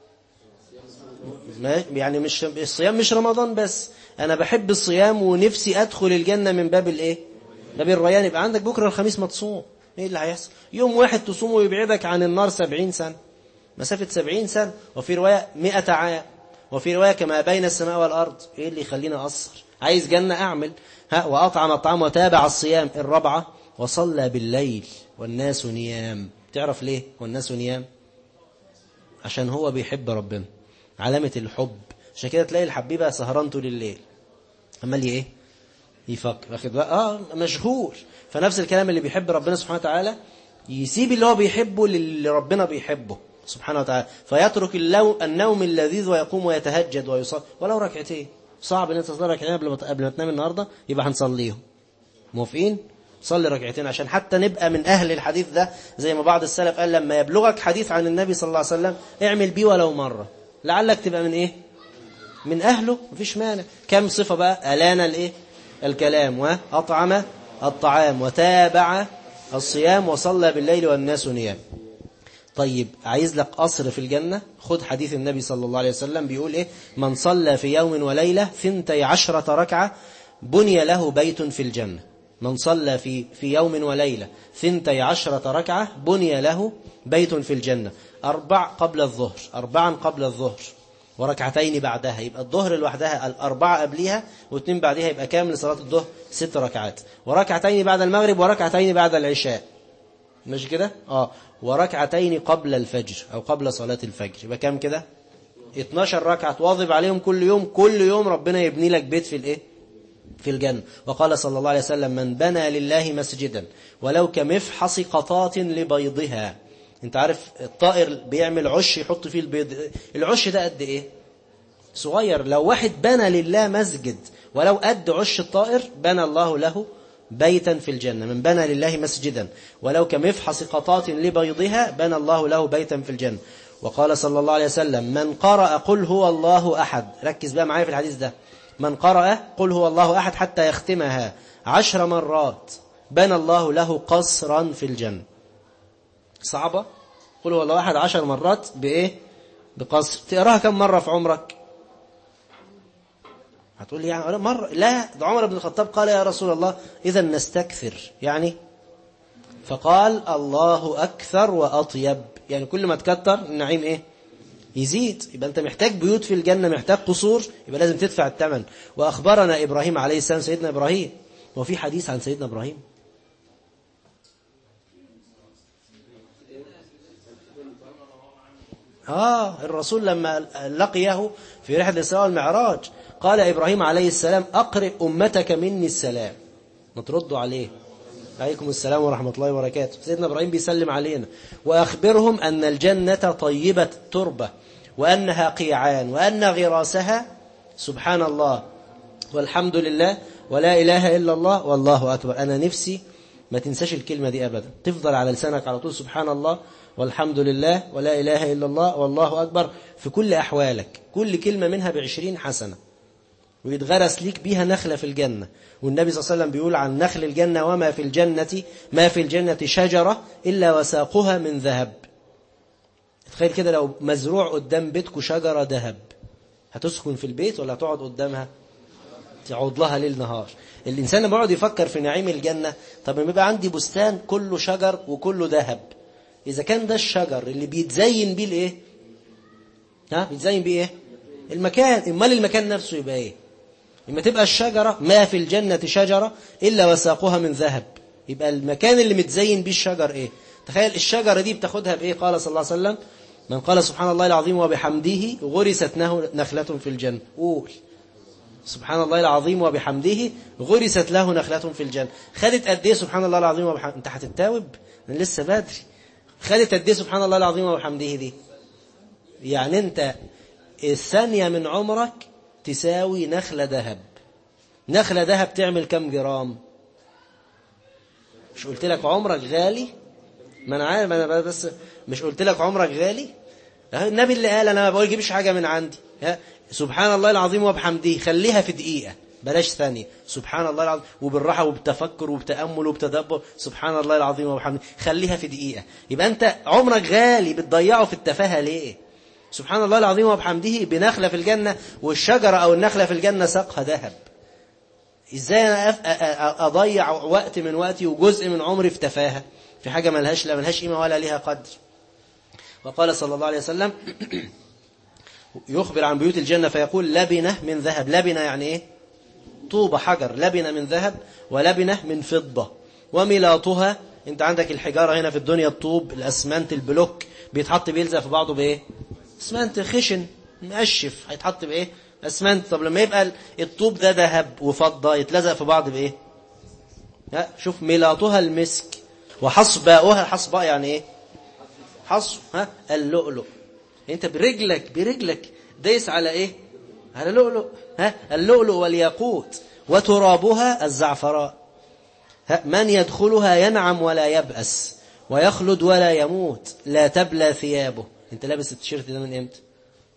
ما يعني مش الصيام مش رمضان بس أنا بحب الصيام ونفسي أدخل الجنة من باب الإيه باب الريان يبقى عندك بكرة الخميس ما تصوم ايه اللي هيحصل يوم واحد تصوم ويبعدك عن النار سبعين سنة مسافة سبعين سنة وفي رواية مئة عام وفي رواية كما بين السماء والأرض ايه اللي يخليني أقصر عايز جنة أعمل ها وأطعم الطعام وتابع الصيام الرابعة وصلى بالليل والناس نيام تعرف ليه والناس نيام عشان هو بيحب ربنا علامة الحب عشان كده تلاقي الحبيبة سهران طول الليل عمال ايه يفكر واخد بقى اه مشغول فنفس الكلام اللي بيحب ربنا سبحانه وتعالى يسيب اللي هو بيحبه للي ربنا بيحبه سبحانه وتعالى فيترك اللو النوم اللذيذ ويقوم ويتهجد ويصلي ولو ركعتين صعب ان انت تصلي ركعتين قبل ما قبل ما تنام النهارده يبقى هنصليهم موافقين صلي ركعتين عشان حتى نبقى من اهل الحديث ده زي ما بعض السلف قال لما يبلغك حديث عن النبي صلى الله عليه وسلم اعمل بيه ولو مره لعلك تبقى من ايه من اهله مفيش مانع كم صفه بقى الان الايه الكلام واطعم الطعام وتابع الصيام وصلى بالليل والناس نيام طيب عايز لك قصر في الجنة خد حديث النبي صلى الله عليه وسلم بيقول إيه من صلى في يوم وليلة ثنتي عشرة ركعة بني له بيت في الجنة من صلى في في يوم وليلة ثنتي عشرة ركعة بني له بيت في الجنة أربع قبل الظهر أربعا قبل الظهر وركعتين بعدها يبقى الظهر لوحدها الأربعة قبلها واثنين بعدها يبقى كامل صلاة الظهر ست ركعات وركعتين بعد المغرب وركعتين بعد العشاء مش كده اه وركعتين قبل الفجر أو قبل صلاة الفجر يبقى كام كده 12 ركعة تواظب عليهم كل يوم كل يوم ربنا يبني لك بيت في الايه في الجنة وقال صلى الله عليه وسلم من بنى لله مسجدا ولو كمفحص قطات لبيضها انت عارف الطائر بيعمل عش يحط فيه البيض العش ده قد ايه صغير لو واحد بنى لله مسجد ولو قد عش الطائر بنى الله له بيتا في الجنة من بنى لله مسجدا ولو كمفحص قطات لبيضها بنى الله له بيتا في الجنة وقال صلى الله عليه وسلم من قرأ قل هو الله أحد ركز بقى معايا في الحديث ده من قرأ قل هو الله أحد حتى يختمها عشر مرات بنى الله له قصرا في الجنة صعبة قل هو الله أحد عشر مرات بإيه بقصر تقراها كم مرة في عمرك هتقول لي يعني مرة لا ده عمر بن الخطاب قال يا رسول الله إذا نستكثر يعني فقال الله أكثر وأطيب يعني كل ما تكتر النعيم إيه يزيد يبقى أنت محتاج بيوت في الجنة محتاج قصور يبقى لازم تدفع الثمن وأخبرنا إبراهيم عليه السلام سيدنا إبراهيم وفي حديث عن سيدنا إبراهيم آه الرسول لما لقيه في رحلة الإسراء والمعراج قال إبراهيم عليه السلام أقرئ أمتك مني السلام نتردوا عليه عليكم السلام ورحمة الله وبركاته سيدنا إبراهيم بيسلم علينا وأخبرهم أن الجنة طيبة التربة وأنها قيعان وأن غراسها سبحان الله والحمد لله ولا إله إلا الله والله أكبر أنا نفسي ما تنساش الكلمة دي أبدا تفضل على لسانك على طول سبحان الله والحمد لله ولا إله إلا الله والله أكبر في كل أحوالك كل كلمة منها بعشرين حسنة ويتغرس ليك بيها نخلة في الجنة والنبي صلى الله عليه وسلم بيقول عن نخل الجنة وما في الجنة ما في الجنة شجرة إلا وساقها من ذهب تخيل كده لو مزروع قدام بيتكم شجرة ذهب هتسكن في البيت ولا هتقعد قدامها تقعد لها ليل نهار الإنسان لما يقعد يفكر في نعيم الجنة طب لما يبقى عندي بستان كله شجر وكله ذهب إذا كان ده الشجر اللي بيتزين بيه الإيه ها بيتزين بيه إيه المكان امال المكان نفسه يبقى إيه لما تبقى الشجرة ما في الجنة شجرة إلا وساقها من ذهب يبقى المكان اللي متزين بيه الشجر إيه تخيل الشجرة دي بتاخدها بإيه قال صلى الله عليه وسلم من قال سبحان الله العظيم وبحمده غرست له نخلة في الجنة قول سبحان الله العظيم وبحمده غرست له نخلة في الجنة خدت قد ايه سبحان الله العظيم وبحمده انت هتتاوب من لسه بدري خدت قد ايه سبحان الله العظيم وبحمده دي يعني انت الثانية من عمرك تساوي نخلة ذهب نخلة ذهب تعمل كم جرام مش قلت لك عمرك غالي ما انا عارف انا بس مش قلت لك عمرك غالي النبي اللي قال انا ما بقول جيبش حاجة من عندي سبحان الله العظيم وبحمده خليها في دقيقة بلاش ثانية سبحان الله العظيم وبالراحة وبتفكر وبتأمل وبتدبر سبحان الله العظيم وبحمده خليها في دقيقة يبقى أنت عمرك غالي بتضيعه في التفاهة ليه سبحان الله العظيم وبحمده بنخلة في الجنة والشجرة أو النخلة في الجنة ساقها ذهب إزاي أنا أضيع وقت من وقتي وجزء من عمري في تفاهة في حاجة ملهاش لا ملهاش قيمة ولا ليها قدر وقال صلى الله عليه وسلم يخبر عن بيوت الجنة فيقول لبنة من ذهب لبنة يعني إيه طوبة حجر لبنة من ذهب ولبنة من فضة وملاطها انت عندك الحجارة هنا في الدنيا الطوب الأسمنت البلوك بيتحط بيلزق في بعضه بإيه اسمنت خشن مقشف هيتحط بإيه اسمنت طب لما يبقى الطوب ده ذهب وفضة يتلزق في بعض بإيه ها شوف ملاطها المسك وحصباؤها حصباء يعني إيه حصب ها اللؤلؤ انت برجلك برجلك دايس على ايه على لؤلؤ ها اللؤلؤ والياقوت وترابها الزعفران ها من يدخلها ينعم ولا يبأس ويخلد ولا يموت لا تبلى ثيابه انت لابس التيشيرت ده من امتى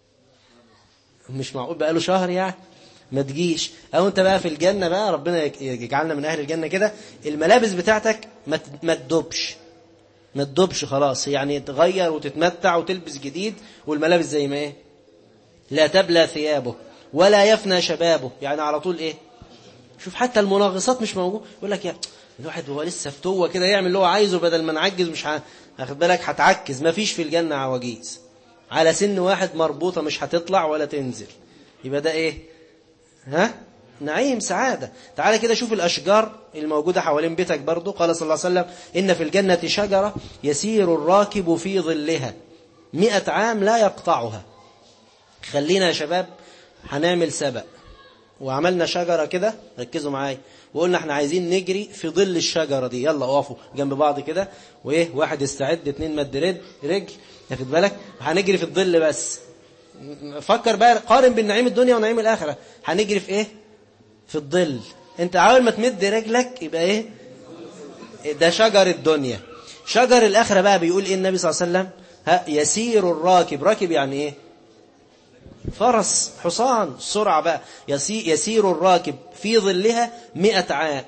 مش معقول بقاله شهر يعني ما تجيش او انت بقى في الجنة بقى ربنا يجعلنا من اهل الجنة كده الملابس بتاعتك ما تدوبش ما تدوبش خلاص يعني تغير وتتمتع وتلبس جديد والملابس زي ما ايه لا تبلى ثيابه ولا يفنى شبابه يعني على طول ايه شوف حتى المناغصات مش موجود يقول لك يا الواحد وهو لسه فتوه كده يعمل اللي هو عايزه بدل ما نعجز مش هاخد بالك هتعكز ما فيش في الجنة عواجيز على سن واحد مربوطة مش هتطلع ولا تنزل يبقى ده ايه ها نعيم سعادة تعالى كده شوف الأشجار الموجودة حوالين بيتك برضو قال صلى الله عليه وسلم إن في الجنة شجرة يسير الراكب في ظلها مئة عام لا يقطعها خلينا يا شباب هنعمل سبق وعملنا شجرة كده ركزوا معايا وقلنا احنا عايزين نجري في ظل الشجرة دي يلا اقفوا جنب بعض كده وايه واحد استعد اتنين مد رجل رجل ياخد بالك هنجري في الظل بس فكر بقى قارن بين نعيم الدنيا ونعيم الآخرة هنجري في ايه في الظل انت عاول ما تمد رجلك يبقى ايه ده شجر الدنيا شجر الآخرة بقى بيقول ايه النبي صلى الله عليه وسلم ها يسير الراكب راكب يعني ايه فرس حصان سرعة بقى يسير الراكب في ظلها مئة عام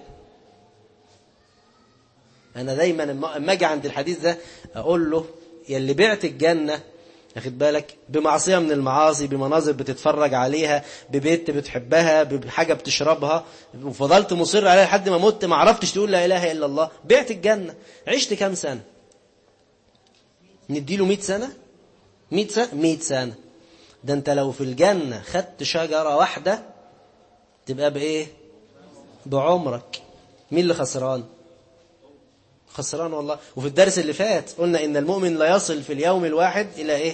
أنا دايما لما أجي عند الحديث ده أقول له يلي بعت الجنة أخد بالك بمعصية من المعاصي بمناظر بتتفرج عليها ببيت بتحبها بحاجة بتشربها وفضلت مصر عليها لحد ما مت ما عرفتش تقول لا إله إلا الله بعت الجنة عشت كام سنة نديله مئة سنة مئة سنة مئة سنة ده انت لو في الجنة خدت شجرة واحدة تبقى بإيه بعمرك مين اللي خسران خسران والله وفي الدرس اللي فات قلنا إن المؤمن لا يصل في اليوم الواحد إلى إيه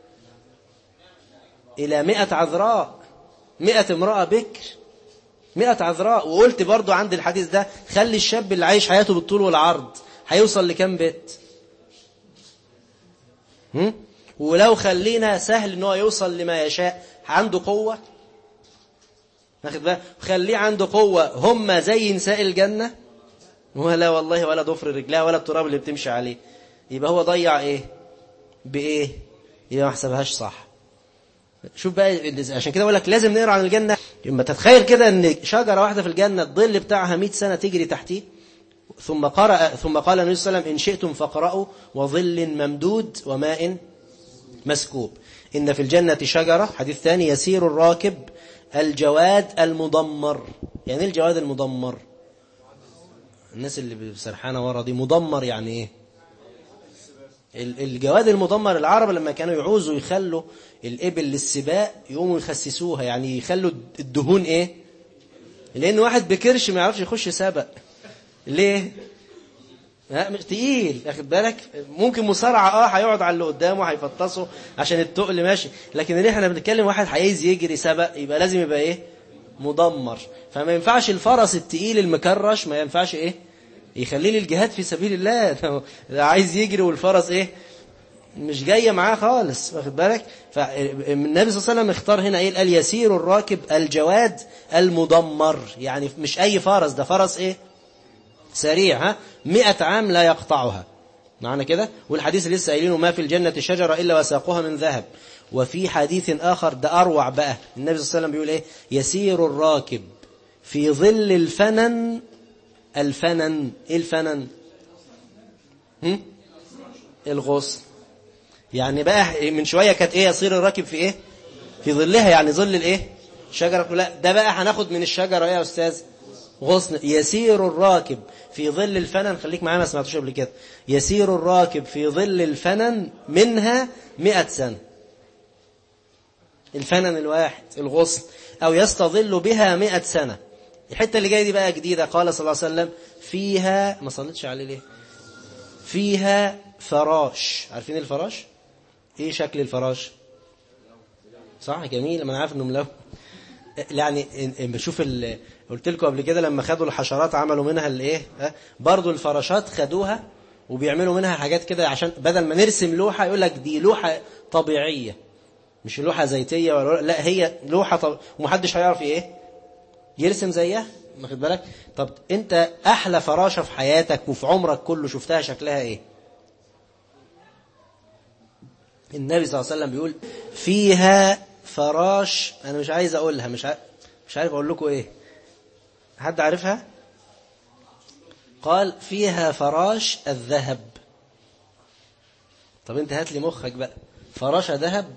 إلى مئة عذراء مئة امرأة بكر مئة عذراء وقلت برضو عند الحديث ده خلي الشاب اللي عايش حياته بالطول والعرض هيوصل لكم بيت هم؟ ولو خلينا سهل ان هو يوصل لما يشاء عنده قوة ناخد بقى خليه عنده قوة هم زي نساء الجنة ولا والله ولا ضفر رجلها ولا التراب اللي بتمشي عليه يبقى هو ضيع ايه بايه يبقى ما حسبهاش صح شوف بقى عشان كده اقول لك لازم نقرا عن الجنة اما تتخيل كده ان شجرة واحدة في الجنة الظل بتاعها 100 سنة تجري تحتيه ثم قرأ ثم قال النبي صلى الله عليه وسلم إن شئتم فقرأوا وظل ممدود وماء مسكوب إن في الجنة شجرة حديث ثاني يسير الراكب الجواد المضمر يعني ايه الجواد المضمر الناس اللي سرحانة ورا دي مضمر يعني ايه الجواد المضمر العرب لما كانوا يعوزوا يخلوا الإبل للسباق يقوموا يخسسوها يعني يخلوا الدهون ايه لأن واحد بكرش ما يعرفش يخش سبق ليه مش تقيل اخد بالك ممكن مصارعة اه هيقعد على اللي قدامه هيفطسه عشان التقل ماشي لكن اللي احنا بنتكلم واحد عايز يجري سبق يبقى لازم يبقى ايه مدمر فما ينفعش الفرس التقيل المكرش ما ينفعش ايه يخليه للجهاد في سبيل الله عايز يجري والفرس ايه مش جايه معاه خالص واخد بالك فالنبي صلى الله عليه وسلم اختار هنا ايه قال يسير الراكب الجواد المدمر يعني مش اي فرس ده فرس ايه سريع ها مئة عام لا يقطعها معنى كده والحديث اللي لسه قايلينه ما في الجنة شجرة إلا وساقها من ذهب وفي حديث آخر ده أروع بقى النبي صلى الله عليه وسلم بيقول إيه يسير الراكب في ظل الفنن الفنن إيه الفنن هم؟ الغصن يعني بقى من شوية كانت إيه يصير الراكب في إيه في ظلها يعني ظل الإيه شجرة لا ده بقى هناخد من الشجرة إيه يا أستاذ غصن يسير الراكب في ظل الفنن خليك معانا ما سمعتوش قبل كده يسير الراكب في ظل الفنن منها مئة سنة الفنن الواحد الغصن أو يستظل بها مئة سنة الحتة اللي جاية دي بقى جديدة قال صلى الله عليه وسلم فيها ما صليتش عليه ليه فيها فراش عارفين الفراش ايه شكل الفراش صح جميل ما انا عارف انه ملون يعني بشوف قلت لكم قبل كده لما خدوا الحشرات عملوا منها الايه برضو الفراشات خدوها وبيعملوا منها حاجات كده عشان بدل ما نرسم لوحة يقول لك دي لوحة طبيعية مش لوحة زيتية ولا لا هي لوحة طب... ومحدش هيعرف ايه يرسم زيها واخد بالك طب انت احلى فراشة في حياتك وفي عمرك كله شفتها شكلها ايه النبي صلى الله عليه وسلم بيقول فيها فراش انا مش عايز اقولها مش عارف مش عارف اقول لكم ايه حد عارفها قال فيها فراش الذهب طب انت هات لي مخك بقى فراشة ذهب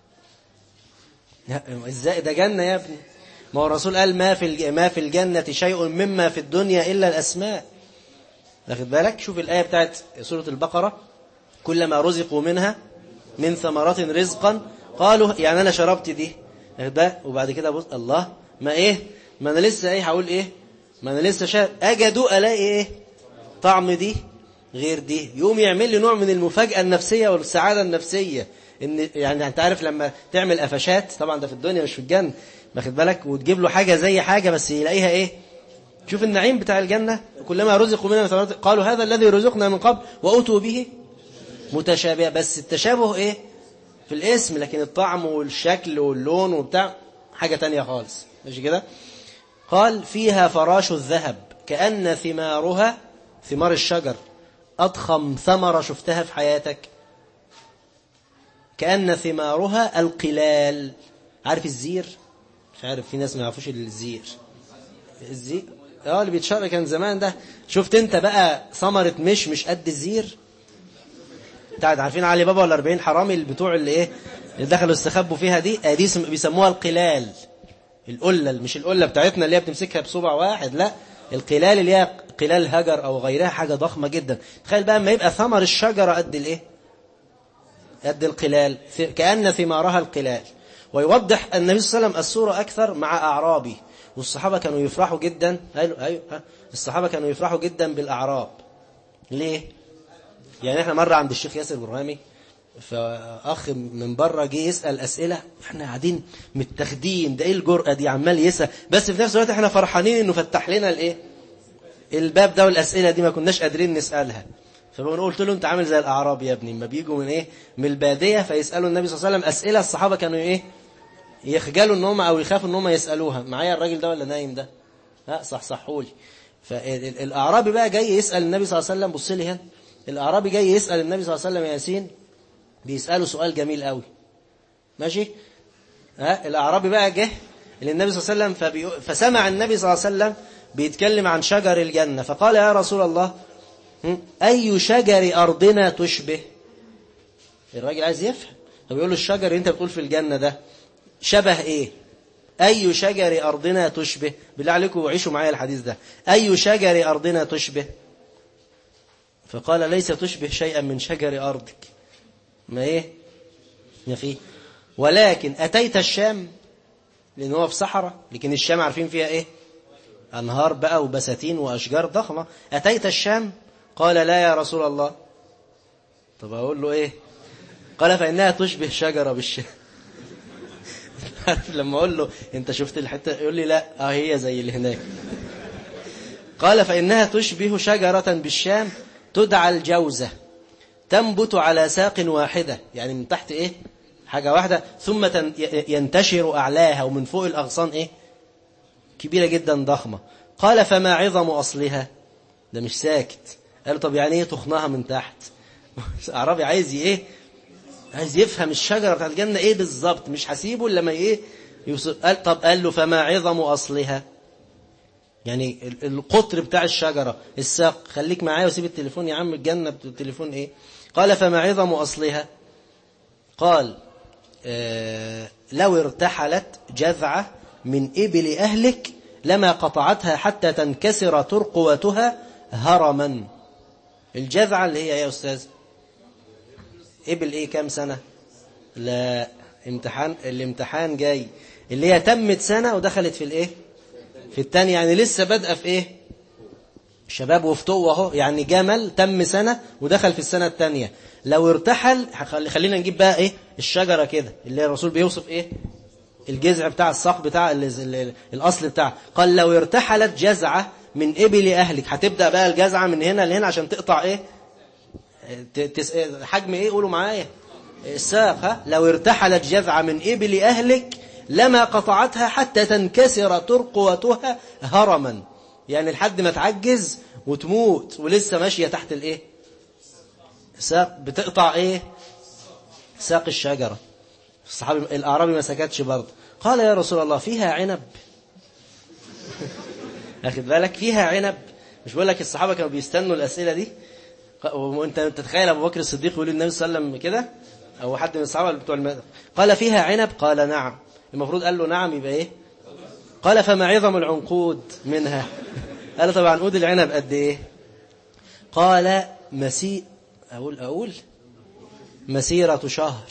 ازاي ده جنة يا ابني ما هو الرسول قال ما في ما في الجنة شيء مما في الدنيا إلا الأسماء واخد بالك شوف الآية بتاعت سورة البقرة كلما رزقوا منها من ثمرات رزقا قالوا يعني أنا شربت دي ده وبعد كده بص الله ما إيه ما أنا لسه إيه هقول إيه ما أنا لسه شايف أجدوا ألاقي إيه طعم دي غير دي يقوم يعمل لي نوع من المفاجأة النفسية والسعادة النفسية إن يعني أنت عارف لما تعمل قفشات طبعا ده في الدنيا مش في الجنة واخد بالك وتجيب له حاجة زي حاجة بس يلاقيها إيه شوف النعيم بتاع الجنة كلما رزقوا منها ثمرات قالوا هذا الذي رزقنا من قبل وأتوا به متشابه بس التشابه إيه في الاسم لكن الطعم والشكل واللون وبتاع حاجة تانية خالص ماشي كده قال فيها فراش الذهب كأن ثمارها ثمار الشجر أضخم ثمرة شفتها في حياتك كأن ثمارها القلال عارف الزير مش عارف في ناس ما يعرفوش الزير الزير اه اللي بيتشرب كان زمان ده شفت انت بقى ثمرة مش مش قد الزير بتاعت عارفين علي بابا ولا 40 حرامي اللي بتوع اللي ايه اللي دخلوا استخبوا فيها دي دي بيسموها القلال القلة مش القلة بتاعتنا اللي هي بتمسكها بصبع واحد لا القلال اللي هي قلال هجر او غيرها حاجة ضخمة جدا تخيل بقى اما يبقى ثمر الشجرة قد الايه قد القلال كأن ثمارها القلال ويوضح النبي صلى الله عليه وسلم الصورة أكثر مع أعرابي والصحابة كانوا يفرحوا جدا أيوة أيوة الصحابة كانوا يفرحوا جدا بالأعراب ليه؟ يعني احنا مرة عند الشيخ ياسر برهامي فأخ من بره جه يسأل أسئلة احنا قاعدين متاخدين ده ايه الجرأة دي عمال يسأل بس في نفس الوقت احنا فرحانين انه فتح لنا الايه الباب ده والأسئلة دي ما كناش قادرين نسألها فبقول قلت له انت عامل زي الأعراب يا ابني ما بيجوا من ايه من البادية فيسألوا النبي صلى الله عليه وسلم أسئلة الصحابة كانوا ايه يخجلوا ان هم او يخافوا ان هم يسألوها معايا الراجل ده ولا نايم ده ها صح صحولي فالأعرابي بقى جاي يسأل النبي صلى الله عليه وسلم بص لي هنا الأعرابي جاي يسأل النبي صلى الله عليه وسلم يا ياسين بيسأله سؤال جميل قوي ماشي ها الأعرابي بقى جه اللي النبي صلى الله عليه وسلم فبيقو- فسمع النبي صلى الله عليه وسلم بيتكلم عن شجر الجنة فقال يا رسول الله هم، أي شجر أرضنا تشبه الراجل عايز يفهم فبيقول له الشجر اللي انت بتقول في الجنة ده شبه ايه أي شجر أرضنا تشبه بالله عليكم عيشوا معايا الحديث ده أي شجر أرضنا تشبه فقال ليس تشبه شيئا من شجر أرضك ما إيه ما فيه ولكن أتيت الشام لأن هو في صحراء لكن الشام عارفين فيها إيه أنهار بقى وبساتين وأشجار ضخمة أتيت الشام قال لا يا رسول الله طب أقول له إيه قال فإنها تشبه شجرة بالشام عارف لما أقول له أنت شفت الحتة يقول لي لا آه هي زي اللي هناك قال فإنها تشبه شجرة بالشام تدعى الجوزة تنبت على ساق واحدة يعني من تحت إيه حاجة واحدة ثم تن- ي- ينتشر أعلاها ومن فوق الأغصان إيه كبيرة جدا ضخمة قال فما عظم أصلها ده مش ساكت قال طب يعني إيه تخنها من تحت أعرابي عايز ي- إيه عايز يفهم الشجرة بتاعت الجنة إيه بالظبط مش هسيبه إلا لما إيه يوصل قال طب قال له فما عظم أصلها يعني ال- القطر بتاع الشجرة الساق خليك معايا وسيب التليفون يا عم الجنة التليفون ايه قال فما عظم أصلها قال آه لو ارتحلت جذعة من إبل أهلك لما قطعتها حتى تنكسر ترقوتها هرما الجذعة اللي هي يا أستاذ إبل إيه كام سنة لا امتحان الامتحان جاي اللي هي تمت سنة ودخلت في الإيه في الثانية يعني لسه بادئه في ايه شباب وفتوة اهو يعني جمل تم سنة ودخل في السنة الثانية لو ارتحل خلي- خلينا نجيب بقى ايه الشجرة كده اللي الرسول بيوصف ايه الجذع بتاع الساق بتاع ال- ال- الاصل بتاعه قال لو ارتحلت جزعة من ابل اهلك هتبدأ بقى الجزعة من هنا لهنا عشان تقطع ايه ت- تس... حجم ايه قولوا معايا الساق ها لو ارتحلت جذعة من ابل اهلك لما قطعتها حتى تنكسر ترقوتها هرما يعني لحد ما تعجز وتموت ولسه ماشية تحت الايه ساق بتقطع ايه ساق الشجرة الصحابي الاعرابي ما سكتش برضه قال يا رسول الله فيها عنب اخد بالك فيها عنب مش بقول لك الصحابه كانوا بيستنوا الاسئله دي وانت تتخيل ابو بكر الصديق يقول للنبي صلى الله عليه وسلم كده او حد من الصحابه بتوع الم... قال فيها عنب قال نعم المفروض قال له نعم يبقى ايه قال فما عظم العنقود منها قال طبعا عنقود العنب قد ايه قال مسي اقول اقول مسيره شهر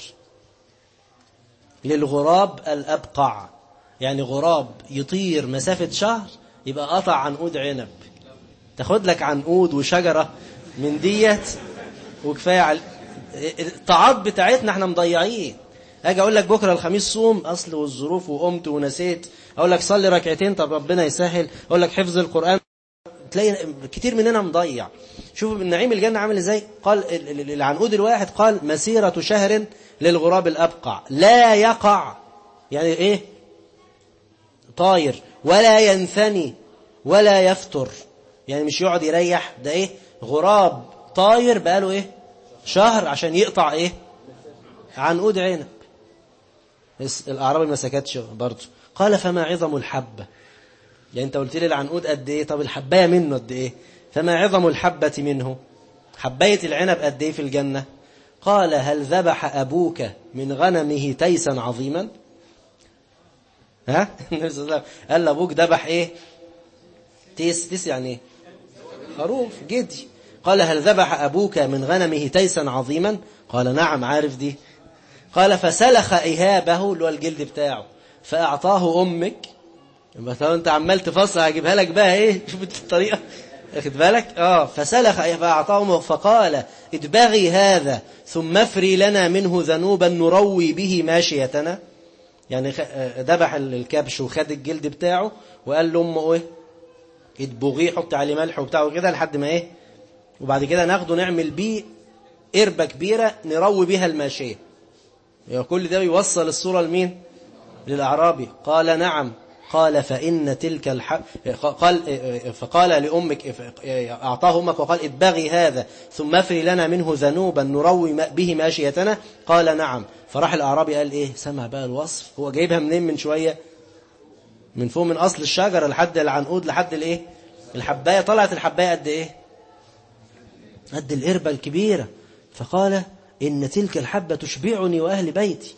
للغراب الابقع يعني غراب يطير مسافه شهر يبقى قطع عنقود عنب تاخد لك عنقود وشجرة من ديت وكفاية على الطاعات بتاعتنا احنا مضيعين اجي اقول لك بكره الخميس صوم اصل والظروف وقمت ونسيت اقول لك صلي ركعتين طب ربنا يسهل اقول لك حفظ القرآن تلاقي كتير مننا مضيع شوفوا النعيم الجنة عامل ازاي قال ال- ال- العنقود الواحد قال مسيرة شهر للغراب الأبقع لا يقع يعني ايه طاير ولا ينثني ولا يفتر يعني مش يقعد يريح ده ايه غراب طاير بقاله ايه شهر عشان يقطع ايه عنقود عنب بس الاعرابي ما سكتش برضه قال فما عظم الحبه يعني انت قلت لي العنقود قد ايه طب الحبايه منه قد ايه فما عظم الحبه منه حبايه العنب قد ايه في الجنه قال هل ذبح ابوك من غنمه تيسا عظيما ها النبي صلى الله عليه وسلم قال لابوك ذبح ايه تيس تيس يعني ايه خروف جدي قال هل ذبح أبوك من غنمه تيسا عظيما قال نعم عارف دي قال فسلخ إهابه اللي هو الجلد بتاعه فأعطاه أمك يبقى لو أنت عمال تفصل هجيبها لك بقى إيه شوف الطريقة اخد بالك اه فسلخ فأعطاه أمه فقال ادبغي هذا ثم افري لنا منه ذنوبا نروي به ماشيتنا يعني خ- آه، ذبح الكبش وخد الجلد بتاعه وقال لأمه ايه اتبغيه حط عليه ملح وبتاع وكده لحد ما ايه وبعد كده ناخده نعمل بيه قربة كبيرة نروي بيها الماشية يعني كل ده بيوصل الصورة لمين للأعرابي قال نعم قال فإن تلك الح... قال فقال لأمك أعطاه أمك وقال اتبغي هذا ثم افري لنا منه ذنوبا نروي به ماشيتنا قال نعم فراح الأعرابي قال إيه سمع بقى الوصف هو جايبها منين من شوية من فوق من اصل الشجره لحد العنقود لحد الايه الحبايه طلعت الحبايه قد ايه قد القربه الكبيره فقال ان تلك الحبه تشبعني واهل بيتي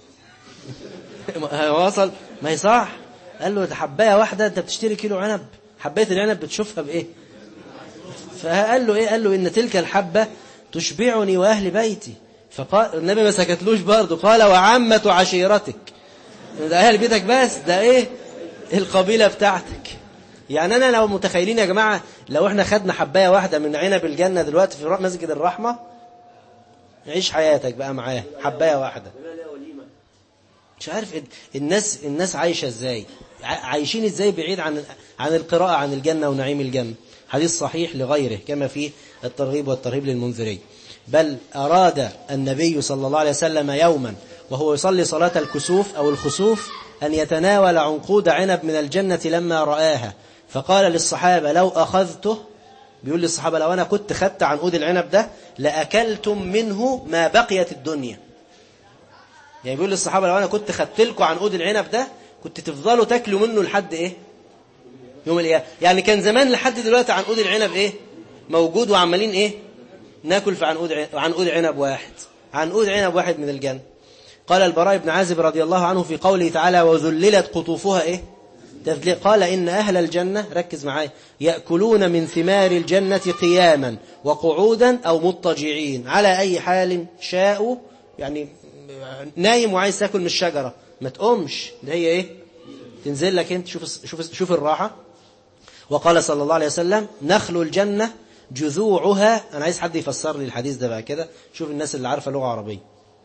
وصل ما هي صح قال له ده حبايه واحده انت بتشتري كيلو عنب حبايه العنب بتشوفها بايه فقال له ايه قال له ان تلك الحبه تشبعني واهل بيتي فقال النبي ما سكتلوش برضه قال وعامه عشيرتك ده اهل بيتك بس ده ايه القبيله بتاعتك يعني انا لو متخيلين يا جماعه لو احنا خدنا حبايه واحده من عنب الجنه دلوقتي في مسجد الرحمه عيش حياتك بقى معاه حبايه واحده مش عارف الناس الناس عايشه ازاي عايشين ازاي بعيد عن عن القراءه عن الجنه ونعيم الجنه حديث صحيح لغيره كما في الترغيب والترهيب للمنذرين بل أراد النبي صلى الله عليه وسلم يوما وهو يصلي صلاة الكسوف أو الخسوف أن يتناول عنقود عنب من الجنة لما رآها فقال للصحابة لو أخذته بيقول للصحابة لو أنا كنت خدت عنقود العنب ده لأكلتم منه ما بقيت الدنيا يعني بيقول للصحابة لو أنا كنت خدت لكم عنقود العنب ده كنت تفضلوا تاكلوا منه لحد إيه يوم القيامة يعني كان زمان لحد دلوقتي عنقود العنب إيه موجود وعمالين إيه ناكل في عنقود عنقود عنب واحد عنقود عنب واحد من الجنة قال البراء بن عازب رضي الله عنه في قوله تعالى وذللت قطوفها إيه تذليل قال إن أهل الجنة ركز معايا يأكلون من ثمار الجنة قياما وقعودا أو مضطجعين على أي حال شاءوا يعني نايم وعايز تاكل من الشجرة ما تقومش ده هي إيه تنزل لك انت شوف شوف شوف الراحة وقال صلى الله عليه وسلم نخل الجنة جذوعها أنا عايز حد يفسر لي الحديث ده بقى كده شوف الناس اللي عارفة لغة عربية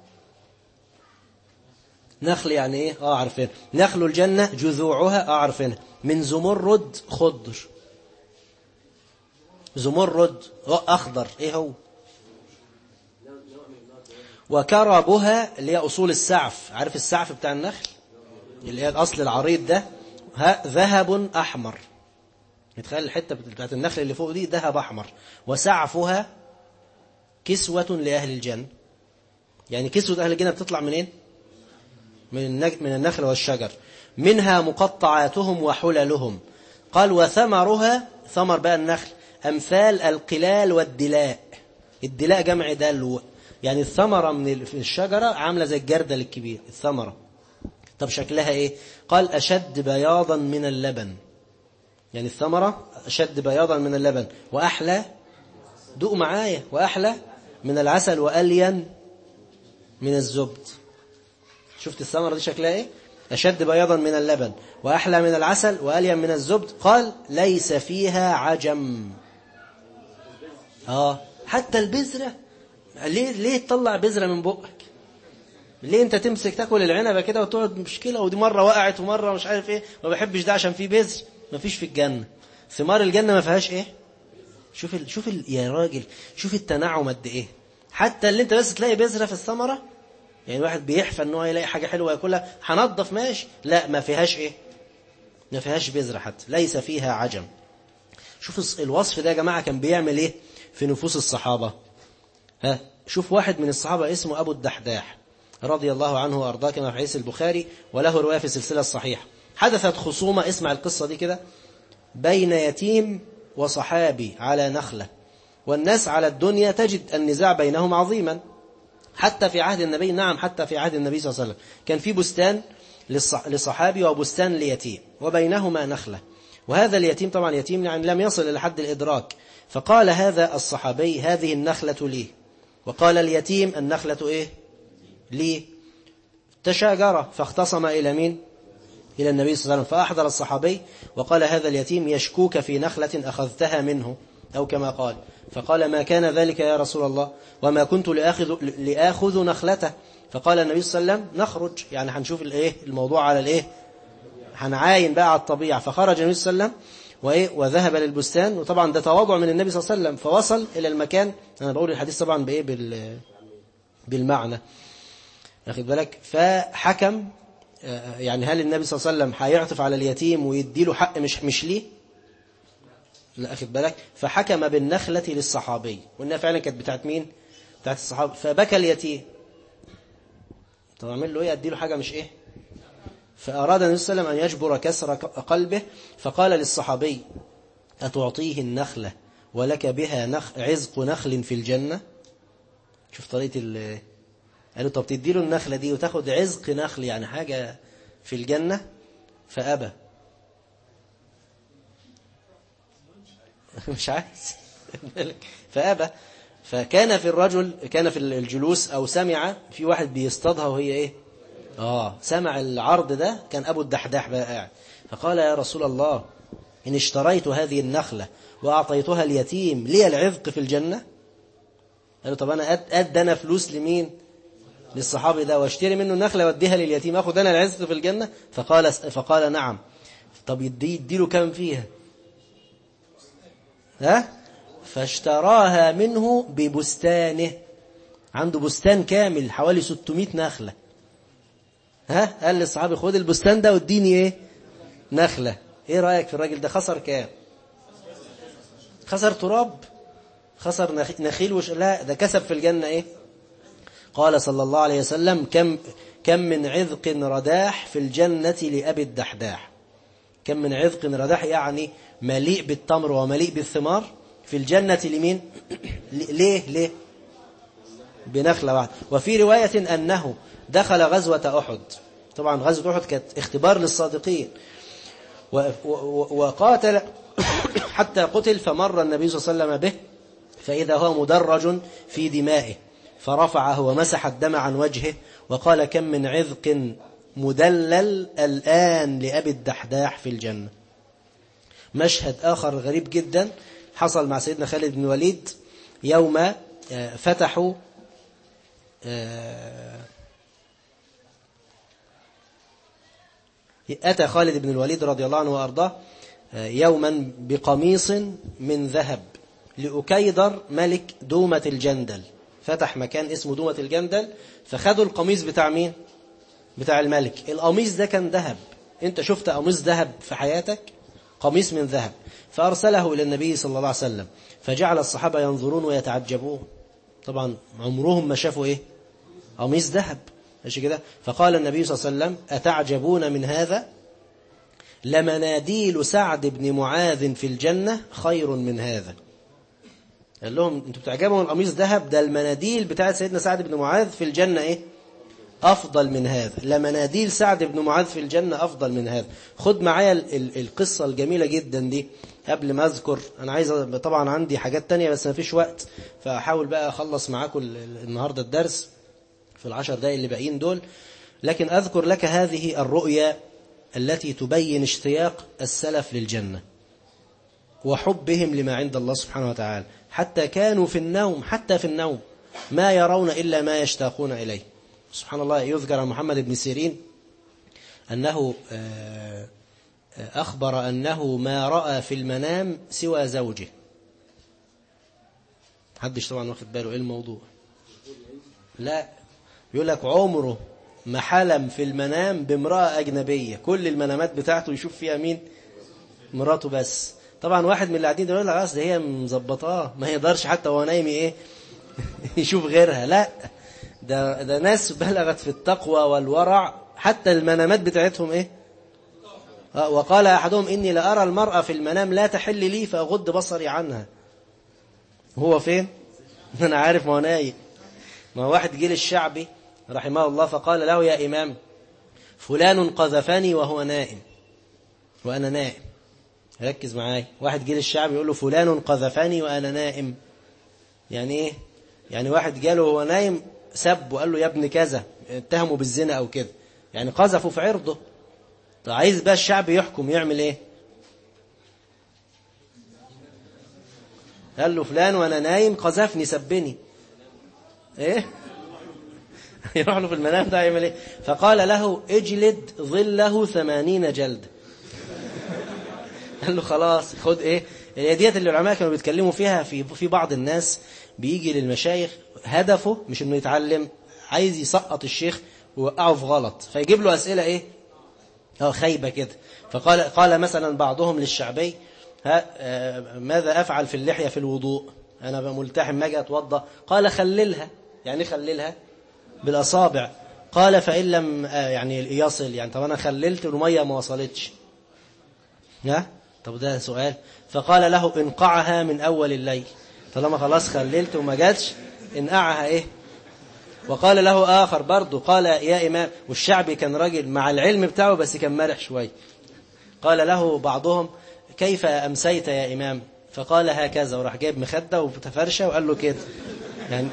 نخل يعني ايه اه عارفين نخل الجنة جذوعها اه عارفينها من زمرد خضر زمرد اخضر ايه هو وكربها اللي هي اصول السعف عارف السعف بتاع النخل اللي هي الاصل العريض ده ذهب احمر نتخيل الحته بتاعت النخل اللي فوق دي ذهب احمر وسعفها كسوة لأهل الجنة يعني كسوة أهل الجنة بتطلع منين من من النخل والشجر منها مقطعاتهم وحللهم قال وثمرها ثمر بقى النخل أمثال القلال والدلاء الدلاء جمع دلو يعني الثمرة من الشجرة عاملة زي الجردل الكبير الثمرة طب شكلها ايه قال أشد بياضا من اللبن يعني الثمرة أشد بياضا من اللبن وأحلى دوق معايا وأحلى من العسل وألين من الزبد شفت الثمرة دي شكلها ايه أشد بياضا من اللبن وأحلى من العسل وألين من الزبد قال ليس فيها عجم آه حتى البذرة ليه ليه تطلع بذرة من بقك ليه انت تمسك تاكل العنبه كده وتقعد مشكله ودي مره وقعت ومره مش عارف ايه ما بحبش ده عشان فيه بذر ما فيش في الجنه ثمار الجنه ما فيهاش ايه شوف ال... شوف ال... يا راجل شوف التنعم قد ايه حتى اللي انت بس تلاقي بذره في الثمره يعني واحد بيحفى ان هو يلاقي حاجه حلوه ياكلها هنضف ماشي لا ما فيهاش ايه ما فيهاش بذره حتى ليس فيها عجم شوف الوصف ده يا جماعه كان بيعمل ايه في نفوس الصحابه ها شوف واحد من الصحابه اسمه ابو الدحداح رضي الله عنه وارضاه كما في حديث البخاري وله روايه في السلسله الصحيحه حدثت خصومه اسمع القصه دي كده بين يتيم وصحابي على نخله والناس على الدنيا تجد النزاع بينهم عظيما حتى في عهد النبي نعم حتى في عهد النبي صلى الله عليه وسلم كان في بستان لصحابي وبستان ليتيم وبينهما نخلة وهذا اليتيم طبعا يتيم يعني لم يصل إلى حد الإدراك فقال هذا الصحابي هذه النخلة لي وقال اليتيم النخلة إيه لي تشاجر فاختصم إلى مين إلى النبي صلى الله عليه وسلم فأحضر الصحابي وقال هذا اليتيم يشكوك في نخلة أخذتها منه أو كما قال فقال ما كان ذلك يا رسول الله وما كنت لآخذ, لآخذ نخلته فقال النبي صلى الله عليه وسلم نخرج يعني هنشوف الايه الموضوع على الايه هنعاين بقى على الطبيعة فخرج النبي صلى الله عليه وسلم وإيه وذهب للبستان وطبعا ده تواضع من النبي صلى الله عليه وسلم فوصل إلى المكان أنا بقول الحديث طبعا بإيه بال بالمعنى واخد بالك فحكم يعني هل النبي صلى الله عليه وسلم هيعطف على اليتيم ويديله حق مش مش ليه لا أخذ بالك فحكم بالنخلة للصحابي وإنها فعلا كانت بتاعت مين بتاعت الصحابة فبكى اليتيم طب أعمل له إيه أدي له حاجة مش إيه فأراد النبي صلى الله عليه وسلم أن يجبر كسر قلبه فقال للصحابي أتعطيه النخلة ولك بها نخ عزق نخل في الجنة شوف طريقة ال قالوا طب تديله النخلة دي وتاخد عزق نخل يعني حاجة في الجنة فأبى مش عايز فأبى فكان في الرجل كان في الجلوس أو سمع في واحد بيصطادها وهي إيه آه سمع العرض ده كان أبو الدحداح بقى قاعد فقال يا رسول الله إن اشتريت هذه النخلة وأعطيتها اليتيم لي العذق في الجنة قال له طب أنا أدى أنا فلوس لمين للصحابي ده واشتري منه النخلة واديها لليتيم أخذ أنا العذق في الجنة فقال, فقال نعم طب يدي يديله كم فيها ها فاشتراها منه ببستانه عنده بستان كامل حوالي 600 نخلة ها قال للصحابي خد البستان ده واديني ايه نخلة ايه رأيك في الراجل ده خسر كام خسر تراب خسر نخيل وش لا ده كسب في الجنة ايه قال صلى الله عليه وسلم كم كم من عذق رداح في الجنة لأبي الدحداح كم من عذق رداح يعني مليء بالتمر ومليء بالثمار في الجنة لمين ليه ليه بنخلة واحدة وفي رواية أنه دخل غزوة أحد طبعا غزوة أحد كانت اختبار للصادقين وقاتل حتى قتل فمر النبي صلى الله عليه وسلم به فإذا هو مدرج في دمائه فرفعه ومسح الدم عن وجهه وقال كم من عذق مدلل الآن لأبي الدحداح في الجنة مشهد آخر غريب جدا حصل مع سيدنا خالد بن الوليد يوم فتحوا أتى خالد بن الوليد رضي الله عنه وأرضاه يوما بقميص من ذهب لأكيدر ملك دومة الجندل فتح مكان اسمه دومة الجندل فخدوا القميص بتاع مين بتاع الملك القميص ده كان ذهب انت شفت قميص ذهب في حياتك قميص من ذهب فأرسله إلى النبي صلى الله عليه وسلم فجعل الصحابة ينظرون ويتعجبون طبعا عمرهم ما شافوا إيه قميص ذهب ماشي كده فقال النبي صلى الله عليه وسلم أتعجبون من هذا لمناديل سعد بن معاذ في الجنة خير من هذا قال لهم انتوا بتعجبوا من القميص ذهب ده المناديل بتاعت سيدنا سعد بن معاذ في الجنة ايه أفضل من هذا لمناديل سعد بن معاذ في الجنة أفضل من هذا خد معايا القصة الجميلة جدا دي قبل ما أذكر أنا عايز طبعا عندي حاجات تانية بس ما فيش وقت فأحاول بقى أخلص معاكم النهاردة الدرس في العشر دقايق اللي باقيين دول لكن أذكر لك هذه الرؤية التي تبين اشتياق السلف للجنة وحبهم لما عند الله سبحانه وتعالى حتى كانوا في النوم حتى في النوم ما يرون إلا ما يشتاقون إليه سبحان الله يذكر عن محمد بن سيرين أنه أخبر أنه ما رأى في المنام سوى زوجه حدش طبعا واخد باله إيه الموضوع لا يقول لك عمره ما حلم في المنام بامرأة أجنبية كل المنامات بتاعته يشوف فيها مين مراته بس طبعا واحد من اللي قاعدين يقول لك اصل هي مظبطاه ما يقدرش حتى وهو نايم ايه يشوف غيرها لا ده ده ناس بلغت في التقوى والورع حتى المنامات بتاعتهم ايه وقال احدهم اني لارى المرأة في المنام لا تحل لي فاغض بصري عنها هو فين انا عارف ما هو نايم ما واحد جه للشعبي رحمه الله فقال له يا امام فلان قذفني وهو نائم وانا نائم ركز معايا واحد جه للشعب يقول له فلان قذفني وانا نائم يعني ايه يعني واحد جاله وهو نايم سب وقال له يا ابن كذا اتهمه بالزنا او كده يعني قذفه في عرضه طب عايز بقى الشعب يحكم يعمل ايه قال له فلان وانا نايم قذفني سبني ايه يروح له في المنام ده يعمل ايه فقال له اجلد ظله ثمانين جلده قال له خلاص خد ايه هي ديت اللي العلماء كانوا بيتكلموا فيها في في بعض الناس بيجي للمشايخ هدفه مش انه يتعلم عايز يسقط الشيخ ويوقعه في غلط فيجيب له اسئله ايه اه خايبه كده فقال قال مثلا بعضهم للشعبي ها ماذا افعل في اللحيه في الوضوء انا ملتحم ما اجي اتوضا قال خللها يعني خللها بالاصابع قال فإن لم آه، يعني يصل يعني طب أنا خللت المية ما وصلتش ها طب ده سؤال فقال له انقعها من أول الليل طالما خلاص خللت وما جاتش انقعها إيه وقال له آخر برضه قال يا إمام والشعبي كان راجل مع العلم بتاعه بس كان مرح شوي قال له بعضهم كيف أمسيت يا إمام فقال هكذا وراح جايب مخدة وتفرشة وقال له كده يعني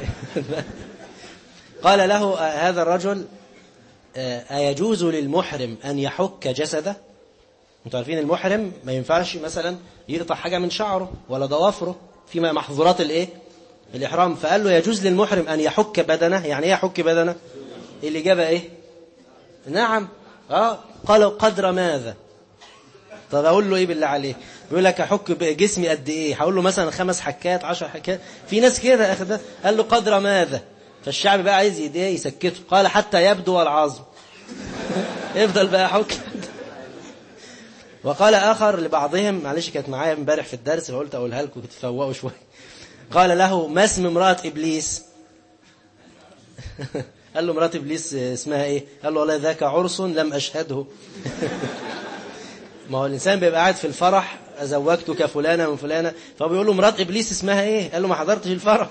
قال له آه، هذا الرجل آه، أيجوز للمحرم أن يحك جسده انتوا عارفين المحرم ما ينفعش مثلا يقطع حاجة من شعره ولا ضوافره فيما محظورات الايه الإحرام فقال له يجوز للمحرم أن يحك بدنه يعني ايه يحك بدنه الإجابة ايه نعم اه قالوا قدر ماذا طب اقول له ايه بالله عليه بيقول لك احك جسمي قد ايه هقول له مثلا خمس حكات عشر حكات في ناس كده اخد قال له قدر ماذا فالشعب بقى عايز ايه يسكته قال حتى يبدو العظم يفضل بقى حك وقال اخر لبعضهم معلش كانت معايا امبارح في الدرس فقلت اقولها لكم تفوقوا شويه قال له ما اسم امراه ابليس قال له مرات ابليس اسمها ايه قال له والله ذاك عرس لم اشهده ما هو الإنسان بيبقى قاعد في الفرح أزوجتك فلانة من فلانة فبيقول له مرات إبليس اسمها إيه قال له ما حضرتش الفرح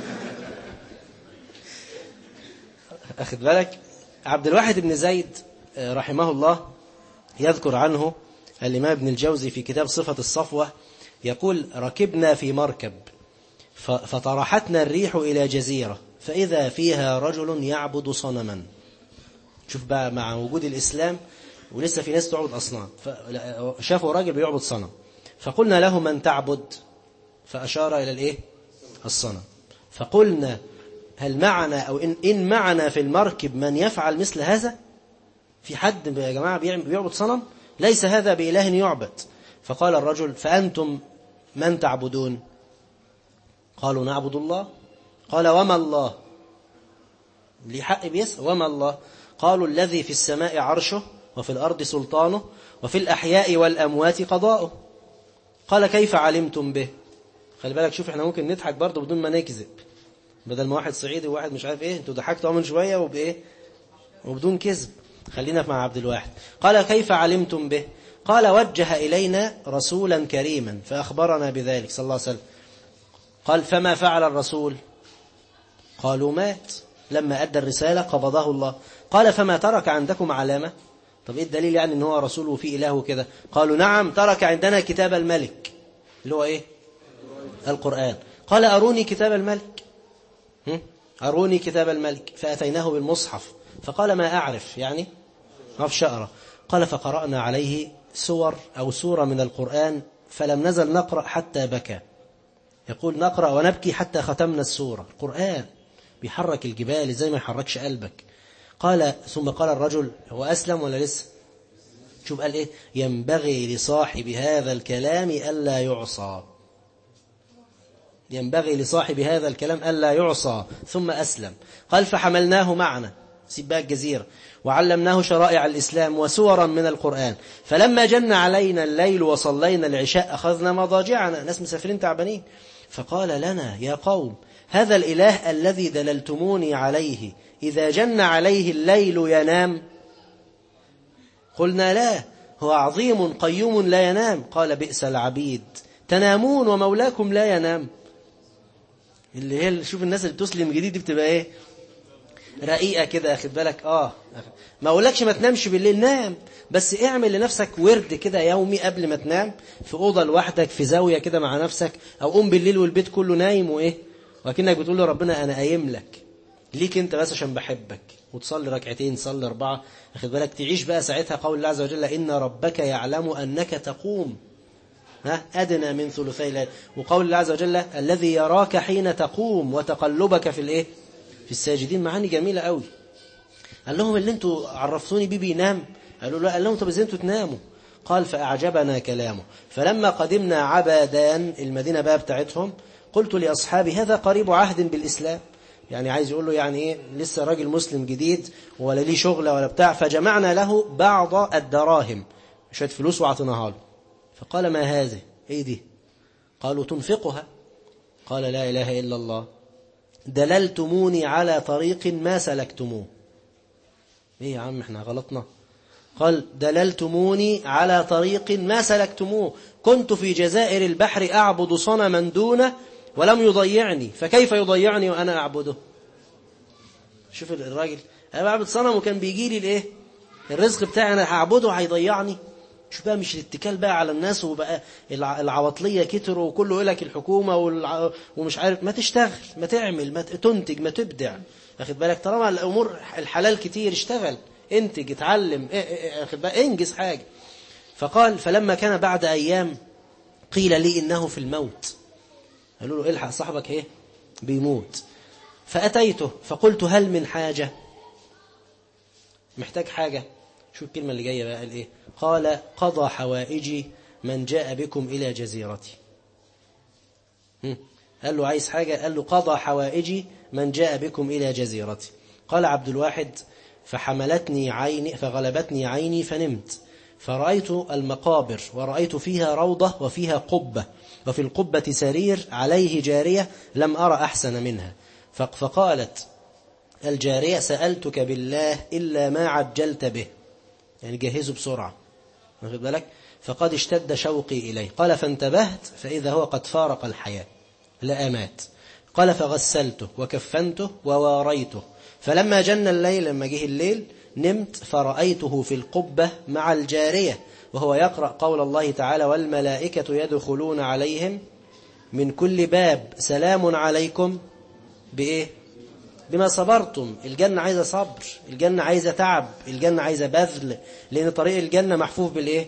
أخذ بالك عبد الواحد بن زيد آه، رحمه الله يذكر عنه الإمام ابن الجوزي في كتاب صفة الصفوة يقول ركبنا في مركب ف- فطرحتنا الريح إلى جزيرة فإذا فيها رجل يعبد صنما شوف بقى مع وجود الإسلام ولسه في ناس تعبد أصنام فشافوا راجل بيعبد صنم فقلنا له من تعبد فأشار إلى الإيه الصنم فقلنا هل معنا أو إن, إن معنا في المركب من يفعل مثل هذا في حد يا جماعة بيعم- بيعبد صنم ليس هذا بإله يعبد فقال الرجل فأنتم من تعبدون قالوا نعبد الله قال وما الله ليه حق بيسأل وما الله قالوا الذي في السماء عرشه وفي الأرض سلطانه وفي الأحياء والأموات قضاؤه قال كيف علمتم به خلي بالك شوف احنا ممكن نضحك برضه بدون ما نكذب بدل ما واحد صعيدي وواحد مش عارف ايه انتوا ضحكتوا من شوية وبايه وبدون كذب خلينا مع عبد الواحد قال كيف علمتم به قال وجه إلينا رسولا كريما فأخبرنا بذلك صلى الله عليه وسلم قال فما فعل الرسول قالوا مات لما أدى الرسالة قبضه الله قال فما ترك عندكم علامة طب إيه الدليل يعني أنه هو رسول وفي إله كده قالوا نعم ترك عندنا كتاب الملك اللي هو إيه القرآن قال أروني كتاب الملك هم؟ أروني كتاب الملك فأتيناه بالمصحف فقال ما أعرف يعني ما أعرفش أقرأ قال فقرأنا عليه سور أو سورة من القرآن فلم نزل نقرأ حتى بكى يقول نقرأ ونبكي حتى ختمنا السورة القرآن بيحرك الجبال زي ما يحركش قلبك قال ثم قال الرجل هو أسلم ولا لسه شوف قال إيه ينبغي لصاحب هذا الكلام ألا يعصى ينبغي لصاحب هذا الكلام ألا يعصى ثم أسلم قال فحملناه معنا سيب بقى الجزيرة وعلمناه شرائع الإسلام وسورا من القرآن فلما جن علينا الليل وصلينا العشاء أخذنا مضاجعنا ناس مسافرين تعبانين فقال لنا يا قوم هذا الإله الذي دللتموني عليه إذا جن عليه الليل ينام قلنا لا هو عظيم قيوم لا ينام قال بئس العبيد تنامون ومولاكم لا ينام اللي هي شوف الناس اللي بتسلم جديد دي بتبقى ايه رقيقة كده اخد بالك اه ما اقولكش ما تنامش بالليل نام بس اعمل لنفسك ورد كده يومي قبل ما تنام في أوضة لوحدك في زاوية كده مع نفسك أو قوم بالليل والبيت كله نايم وإيه وكأنك بتقول له ربنا أنا قايم لك ليك أنت بس عشان بحبك وتصلي ركعتين تصلي أربعة أخد بالك تعيش بقى ساعتها قول الله عز وجل إن ربك يعلم أنك تقوم ها أدنى من ثلثي الليل وقول الله عز وجل الذي يراك حين تقوم وتقلبك في الإيه في الساجدين معاني جميلة قوي قال لهم اللي انتوا عرفتوني بيه بينام قالوا لا قال لهم طب ازاي انتوا تناموا قال فأعجبنا كلامه فلما قدمنا عبادان المدينة بقى بتاعتهم قلت لأصحابي هذا قريب عهد بالإسلام يعني عايز يقول له يعني ايه لسه راجل مسلم جديد ولا ليه شغلة ولا بتاع فجمعنا له بعض الدراهم شوية فلوس وعطيناها له فقال ما هذه ايه دي قالوا تنفقها قال لا إله إلا الله دللتموني على طريق ما سلكتموه ايه يا عم احنا غلطنا قال دللتموني على طريق ما سلكتموه كنت في جزائر البحر أعبد صنما دونه ولم يضيعني فكيف يضيعني وأنا أعبده شوف الراجل أنا بعبد صنم وكان بيجي لي الإيه الرزق بتاعي أنا هعبده هيضيعني شوف بقى مش الاتكال بقى على الناس وبقى الع- العواطلية كتروا وكله يقول لك الحكومة والع... ومش عارف ما تشتغل ما تعمل ما ت- تنتج ما تبدع واخد بالك طالما الأمور الحلال كتير اشتغل انتج اتعلم اه- اه- اه، واخد بالك انجز حاجة فقال فلما كان بعد أيام قيل لي إنه في الموت قالوا له الحق صاحبك ايه بيموت فأتيته فقلت هل من حاجة محتاج حاجة شو الكلمة اللي جاية بقى قال ايه قال قضى حوائجي من جاء بكم إلى جزيرتي هم. قال له عايز حاجة قال له قضى حوائجي من جاء بكم إلى جزيرتي قال عبد الواحد فحملتني عيني فغلبتني عيني فنمت فرأيت المقابر ورأيت فيها روضة وفيها قبة وفي القبة سرير عليه جارية لم أرى أحسن منها فق- فقالت الجارية سألتك بالله إلا ما عجلت به يعني جهزه بسرعة واخد بالك فقد اشتد شوقي إليه قال فانتبهت فإذا هو قد فارق الحياة لأمات قال فغسلته وكفنته وواريته فلما جن الليل لما جه الليل نمت فرأيته في القبة مع الجارية وهو يقرأ قول الله تعالى والملائكة يدخلون عليهم من كل باب سلام عليكم بإيه بما صبرتم الجنة عايزة صبر الجنة عايزة تعب الجنة عايزة بذل لأن طريق الجنة محفوف بالإيه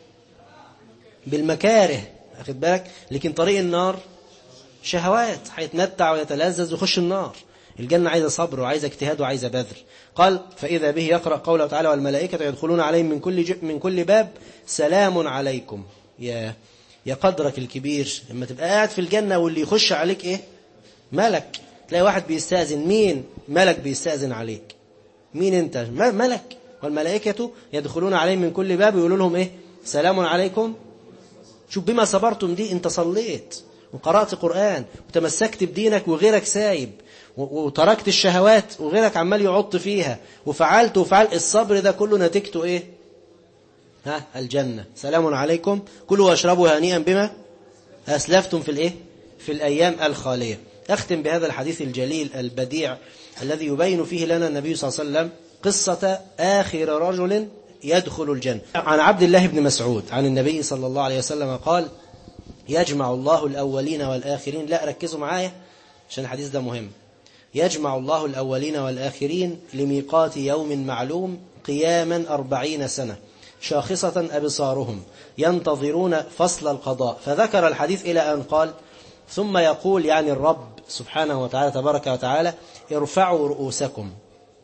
بالمكاره أخد بالك لكن طريق النار شهوات هيتمتع ويتلذذ ويخش النار الجنة عايزة صبر وعايزة اجتهاد وعايزة بذل قال فإذا به يقرأ قوله تعالى والملائكة يدخلون عليهم من كل ج... من كل باب سلام عليكم يا يا قدرك الكبير لما تبقى قاعد في الجنة واللي يخش عليك إيه ملك تلاقي واحد بيستأذن مين ملك بيستأذن عليك مين انت م- ملك والملائكة يدخلون عليهم من كل باب ويقولوا لهم ايه سلام عليكم شوف بما صبرتم دي انت صليت وقرأت قرآن وتمسكت بدينك وغيرك سايب و- وتركت الشهوات وغيرك عمال يعط فيها وفعلت وفعل الصبر ده كله نتيجته ايه ها الجنة سلام عليكم كلوا واشربوا هنيئا بما أسلفتم في الإيه؟ في الأيام الخالية أختم بهذا الحديث الجليل البديع الذي يبين فيه لنا النبي صلى الله عليه وسلم قصة آخر رجل يدخل الجنة عن عبد الله بن مسعود عن النبي صلى الله عليه وسلم قال يجمع الله الأولين والآخرين لا ركزوا معايا عشان الحديث ده مهم يجمع الله الأولين والآخرين لميقات يوم معلوم قياما أربعين سنة شاخصة أبصارهم ينتظرون فصل القضاء فذكر الحديث إلى أن قال ثم يقول يعني الرب سبحانه وتعالى تبارك وتعالى ارفعوا رؤوسكم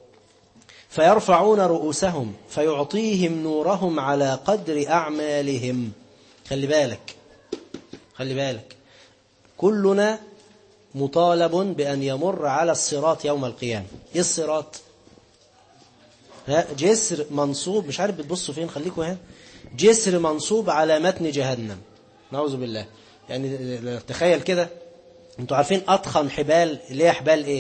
فيرفعون رؤوسهم فيعطيهم نورهم على قدر أعمالهم خلي بالك خلي بالك كلنا مطالب بأن يمر على الصراط يوم القيامة إيه الصراط ها جسر منصوب مش عارف بتبصوا فين خليكم هنا جسر منصوب على متن جهنم نعوذ بالله يعني تخيل كده انتوا عارفين أطخن حبال اللي هي حبال ايه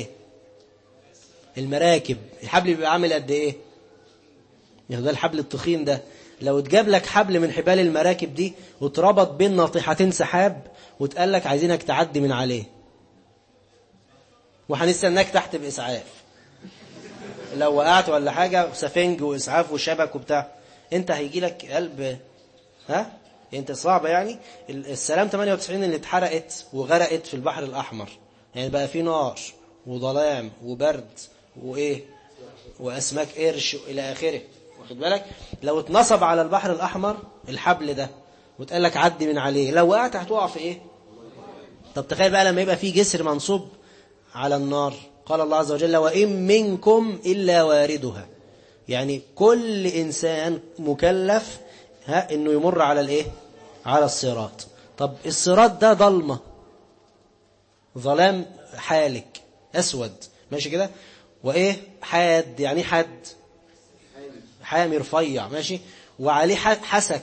المراكب الحبل بيبقى عامل قد ايه يعني ده الحبل التخين ده لو اتجاب لك حبل من حبال المراكب دي واتربط بين ناطحتين سحاب وتقال لك عايزينك تعدي من عليه وهنستناك تحت بإسعاف لو وقعت ولا حاجة سفنج وإسعاف وشبك وبتاع انت هيجي لك قلب ها انت صعبة يعني السلام 98 اللي اتحرقت وغرقت في البحر الأحمر يعني بقى في نار وظلام وبرد وإيه وأسماك قرش إلى آخره واخد بالك لو اتنصب على البحر الأحمر الحبل ده وتقال لك عدي من عليه لو وقعت هتقع في إيه طب تخيل بقى لما يبقى في جسر منصوب على النار قال الله عز وجل وإن منكم إلا واردها يعني كل إنسان مكلف ها إنه يمر على الإيه على الصراط طب الصراط ده ضلمة ظلام حالك أسود ماشي كده وإيه حاد يعني حد حامي رفيع ماشي وعليه حسك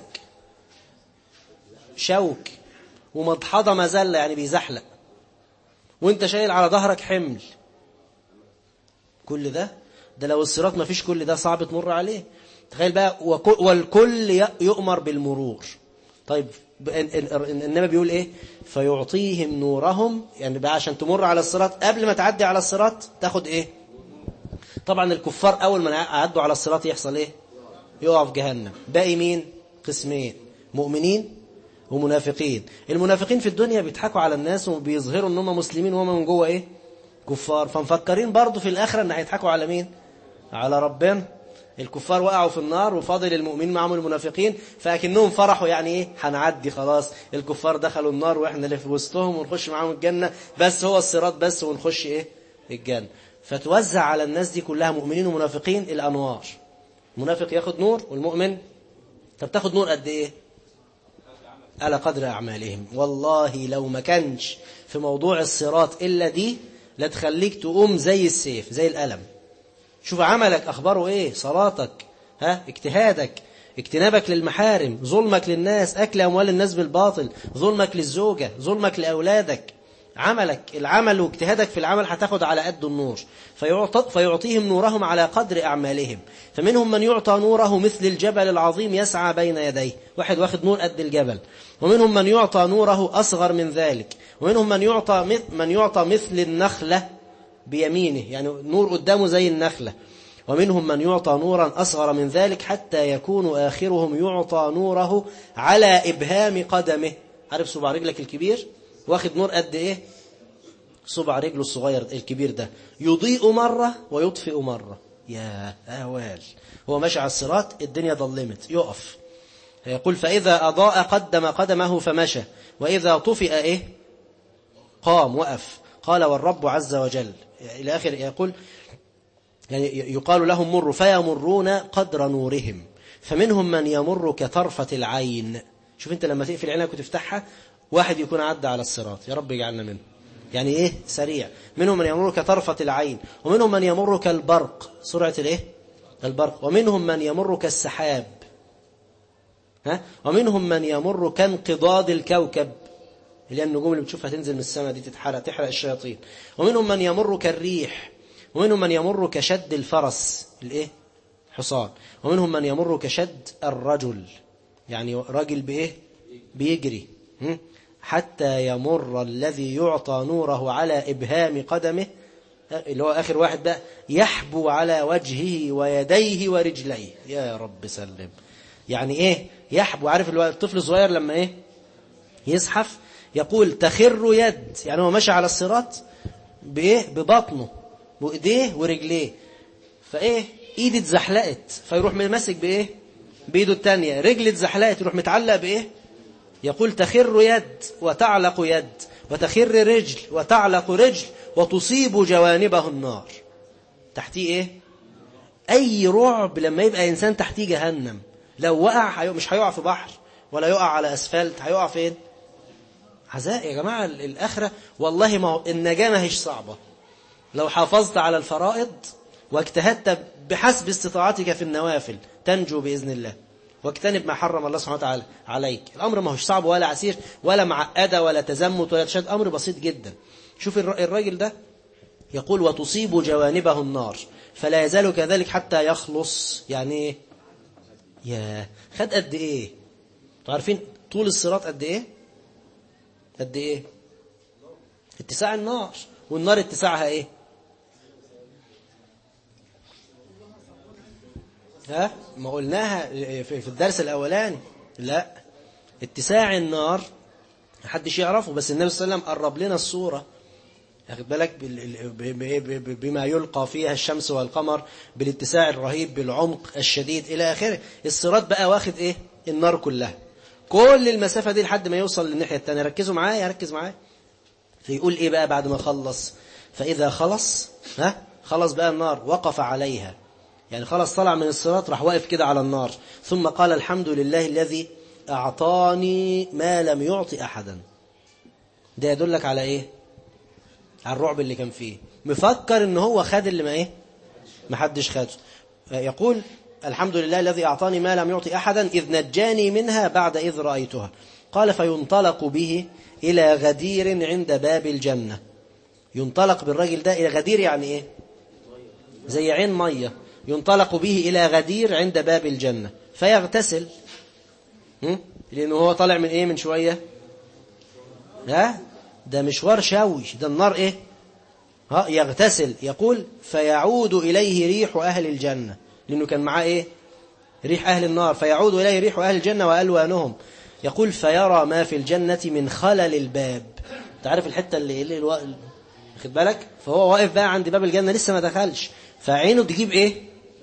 شوك ومضحضة مزلة يعني بيزحلق وانت شايل على ظهرك حمل كل ده ده لو الصراط ما فيش كل ده صعب تمر عليه تخيل بقى وك- والكل ي- يؤمر بالمرور طيب ب- ال- ال- النبي بيقول ايه فيعطيهم نورهم يعني بقى عشان تمر على الصراط قبل ما تعدي على الصراط تاخد ايه طبعا الكفار اول ما يعدوا على الصراط يحصل ايه يقع في جهنم باقي مين قسمين مؤمنين ومنافقين المنافقين في الدنيا بيضحكوا على الناس وبيظهروا ان هم مسلمين وهم من جوه ايه كفار فمفكرين برضو في الاخره ان هيضحكوا على مين على ربنا الكفار وقعوا في النار وفاضل المؤمنين معهم المنافقين فاكنهم فرحوا يعني ايه هنعدي خلاص الكفار دخلوا النار واحنا اللي في وسطهم ونخش معاهم الجنه بس هو الصراط بس ونخش ايه الجنه فتوزع على الناس دي كلها مؤمنين ومنافقين الانوار المنافق ياخد نور والمؤمن طب تاخد نور قد ايه على قدر أعمالهم والله لو ما كانش في موضوع الصراط إلا دي لا تخليك تقوم زي السيف زي الألم شوف عملك أخباره إيه صلاتك ها اجتهادك اجتنابك للمحارم ظلمك للناس أكل أموال الناس بالباطل ظلمك للزوجة ظلمك لأولادك عملك العمل واجتهادك في العمل هتاخد على قد النور فيعطى فيعطيهم نورهم على قدر أعمالهم فمنهم من يعطى نوره مثل الجبل العظيم يسعى بين يديه واحد واخد نور قد الجبل ومنهم من يعطى نوره أصغر من ذلك ومنهم من يعطى مث- من يعطى مثل النخلة بيمينه يعني نور قدامه زي النخلة ومنهم من يعطى نورا أصغر من ذلك حتى يكون آخرهم يعطى نوره على إبهام قدمه عارف صباع رجلك الكبير واخد نور قد إيه صبع رجله الصغير الكبير ده يضيء مرة ويطفئ مرة يا أهوال هو ماشي على الصراط الدنيا ظلمت يقف يقول فإذا أضاء قدم قدمه فمشى وإذا طفئ إيه قام وقف قال والرب عز وجل إلى آخر يقول يعني يقال لهم مروا فيمرون قدر نورهم فمنهم من يمر كطرفة العين شوف انت لما تقفل عينك وتفتحها واحد يكون عدى على الصراط يا رب يجعلنا منه يعني ايه سريع منهم من يمر كطرفة العين ومنهم من يمر كالبرق سرعة الايه البرق ومنهم من يمر كالسحاب ها ومنهم من يمر كانقضاض الكوكب اللي هي النجوم اللي بتشوفها تنزل من السماء دي تتحرق تحرق الشياطين ومنهم من يمر كالريح ومنهم من يمر كشد الفرس الايه حصان ومنهم من يمر كشد الرجل يعني راجل بايه بيجري م? حتى يمر الذي يعطى نوره على ابهام قدمه اللي هو اخر واحد بقى يحبو على وجهه ويديه ورجليه يا رب سلم يعني ايه يحبو عارف الو- الطفل الصغير لما ايه يزحف يقول تخر يد يعني هو ماشي على الصراط بايه ببطنه وايديه ورجليه فايه ايدي اتزحلقت فيروح ماسك بايه بايده التانية رجل اتزحلقت يروح متعلق بايه يقول تخر يد وتعلق يد وتخر رجل وتعلق رجل وتصيب جوانبه النار تحتيه ايه اي رعب لما يبقى انسان تحتيه جهنم لو وقع هي- مش هيقع في بحر ولا يقع على اسفلت هيقع فين عزاء يا جماعة ال- الآخرة والله ما هو النجاة ما هيش صعبة لو حافظت على الفرائض واجتهدت بحسب استطاعتك في النوافل تنجو بإذن الله واجتنب ما حرم الله سبحانه وتعالى عليك الأمر ما هوش صعب ولا عسير ولا معقدة ولا تزمت ولا تشد أمر بسيط جدا شوف الر- الراجل ده يقول وتصيب جوانبه النار فلا يزال كذلك حتى يخلص يعني ايه يا خد قد ايه انتوا عارفين طول الصراط قد ايه قد ايه اتساع النار والنار اتساعها ايه ها ما قلناها في في الدرس الاولاني لا اتساع النار محدش يعرفه بس النبي صلى الله عليه وسلم قرب لنا الصوره واخد بالك بال- ب- ب- ب- بما يلقى فيها الشمس والقمر بالاتساع الرهيب بالعمق الشديد الى اخره الصراط بقى واخد ايه النار كلها كل المسافه دي لحد ما يوصل للناحيه الثانيه ركزوا معايا ركز معايا فيقول ايه بقى بعد ما خلص فاذا خلص ها خلص بقى النار وقف عليها يعني خلص طلع من الصراط راح واقف كده على النار ثم قال الحمد لله الذي اعطاني ما لم يعطي احدا ده يدلك على ايه على الرعب اللي كان فيه مفكر ان هو خد اللي ما ايه ما حدش خده يقول الحمد لله الذي أعطاني ما لم يعطي أحدا إذ نجاني منها بعد إذ رأيتها قال فينطلق به إلى غدير عند باب الجنة ينطلق بالرجل ده إلى غدير يعني إيه زي عين مية ينطلق به إلى غدير عند باب الجنة فيغتسل هم؟ لأنه هو طالع من إيه من شوية ها ده مشوار شوي ده النار إيه ها يغتسل يقول فيعود إليه ريح أهل الجنة لأنه كان معاه إيه ريح أهل النار فيعود إليه ريح أهل الجنة وألوانهم يقول فيرى ما في الجنة من خلل الباب تعرف الحتة اللي, اللي الو... خد بالك فهو واقف بقى عند باب الجنة لسه ما دخلش فعينه تجيب ايه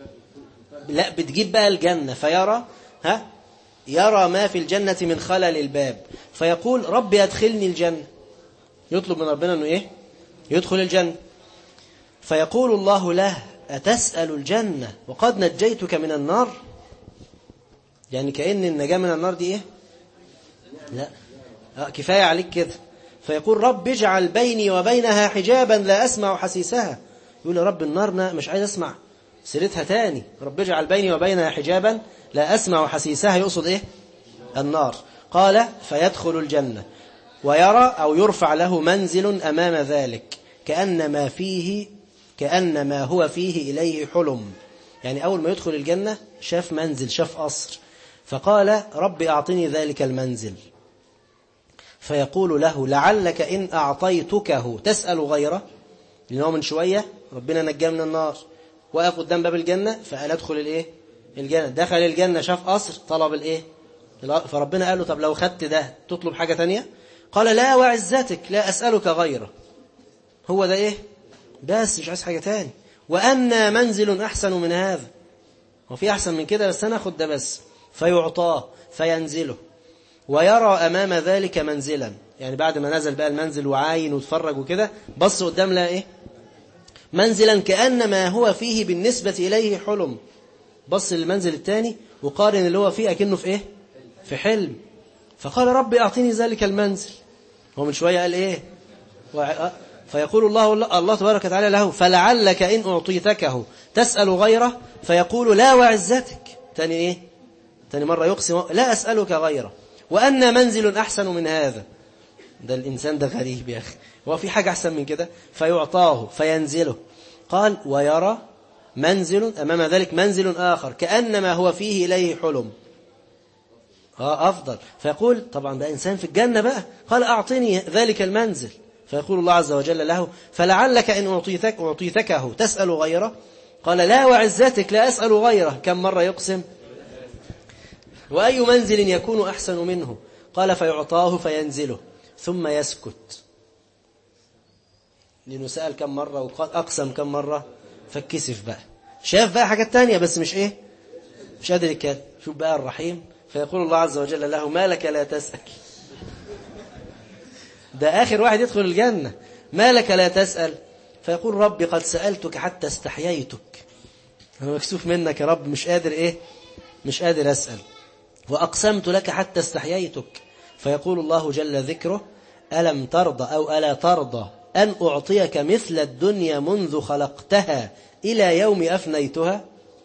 لا بتجيب بقى الجنة فيرى ها يرى ما في الجنة من خلل الباب فيقول ربي أدخلني الجنة يطلب من ربنا أنه إيه يدخل الجنة فيقول الله له أتسأل الجنة وقد نجيتك من النار يعني كأن النجاة من النار دي إيه لا آه كفاية عليك كده فيقول رب اجعل بيني وبينها حجابا لا أسمع حسيسها يقول يا رب النار مش عايز أسمع سيرتها تاني رب اجعل بيني وبينها حجابا لا أسمع حسيسها يقصد إيه النار قال فيدخل الجنة ويرى أو يرفع له منزل أمام ذلك كأن ما فيه كأن ما هو فيه إليه حلم يعني أول ما يدخل الجنة شاف منزل شاف قصر فقال رب أعطني ذلك المنزل فيقول له لعلك إن أعطيتكه تسأل غيره لأنه من شوية ربنا نجاه من النار وقف قدام باب الجنة فقال ادخل الإيه الجنة دخل الجنة شاف قصر طلب الإيه فربنا قال له طب لو خدت ده تطلب حاجة تانية قال لا وعزتك لا أسألك غيره هو ده إيه بس مش عايز حاجة تاني وأن منزل أحسن من هذا وفي أحسن من كده بس أنا أخد ده بس فيعطاه فينزله ويرى أمام ذلك منزلا يعني بعد ما نزل بقى المنزل وعاين وتفرج وكده بص قدام لها إيه منزلا كأن ما هو فيه بالنسبة إليه حلم بص للمنزل الثاني وقارن اللي هو فيه أكنه في إيه في حلم فقال ربي أعطيني ذلك المنزل هو من شوية قال إيه فيقول الله الله تبارك وتعالى له فلعلك إن أعطيتكه تسأل غيره فيقول لا وعزتك تاني إيه تاني مرة يقسم لا أسألك غيره وأن منزل أحسن من هذا ده الإنسان ده غريب يا أخي هو في حاجة أحسن من كده فيعطاه فينزله قال ويرى منزل أمام ذلك منزل آخر كأنما هو فيه إليه حلم آه أفضل فيقول طبعا ده إنسان في الجنة بقى قال أعطني ذلك المنزل فيقول الله عز وجل له فلعلك إن أعطيتك أعطيتكه تسأل غيره قال لا وعزتك لا أسأل غيره كم مرة يقسم وأي منزل يكون أحسن منه قال فيعطاه فينزله ثم يسكت لأنه سأل كم مرة وقال أقسم كم مرة فكسف بقى شاف بقى حاجات تانية بس مش إيه مش قادر يتكلم شوف بقى الرحيم فيقول الله عز وجل له ما لك لا تسأل ده آخر واحد يدخل الجنة ما لك لا تسأل فيقول ربي قد سألتك حتى استحييتك أنا مكسوف منك يا رب مش قادر إيه مش قادر أسأل وأقسمت لك حتى استحييتك فيقول الله جل ذكره ألم ترضى أو ألا ترضى أن أعطيك مثل الدنيا منذ خلقتها إلى يوم أفنيتها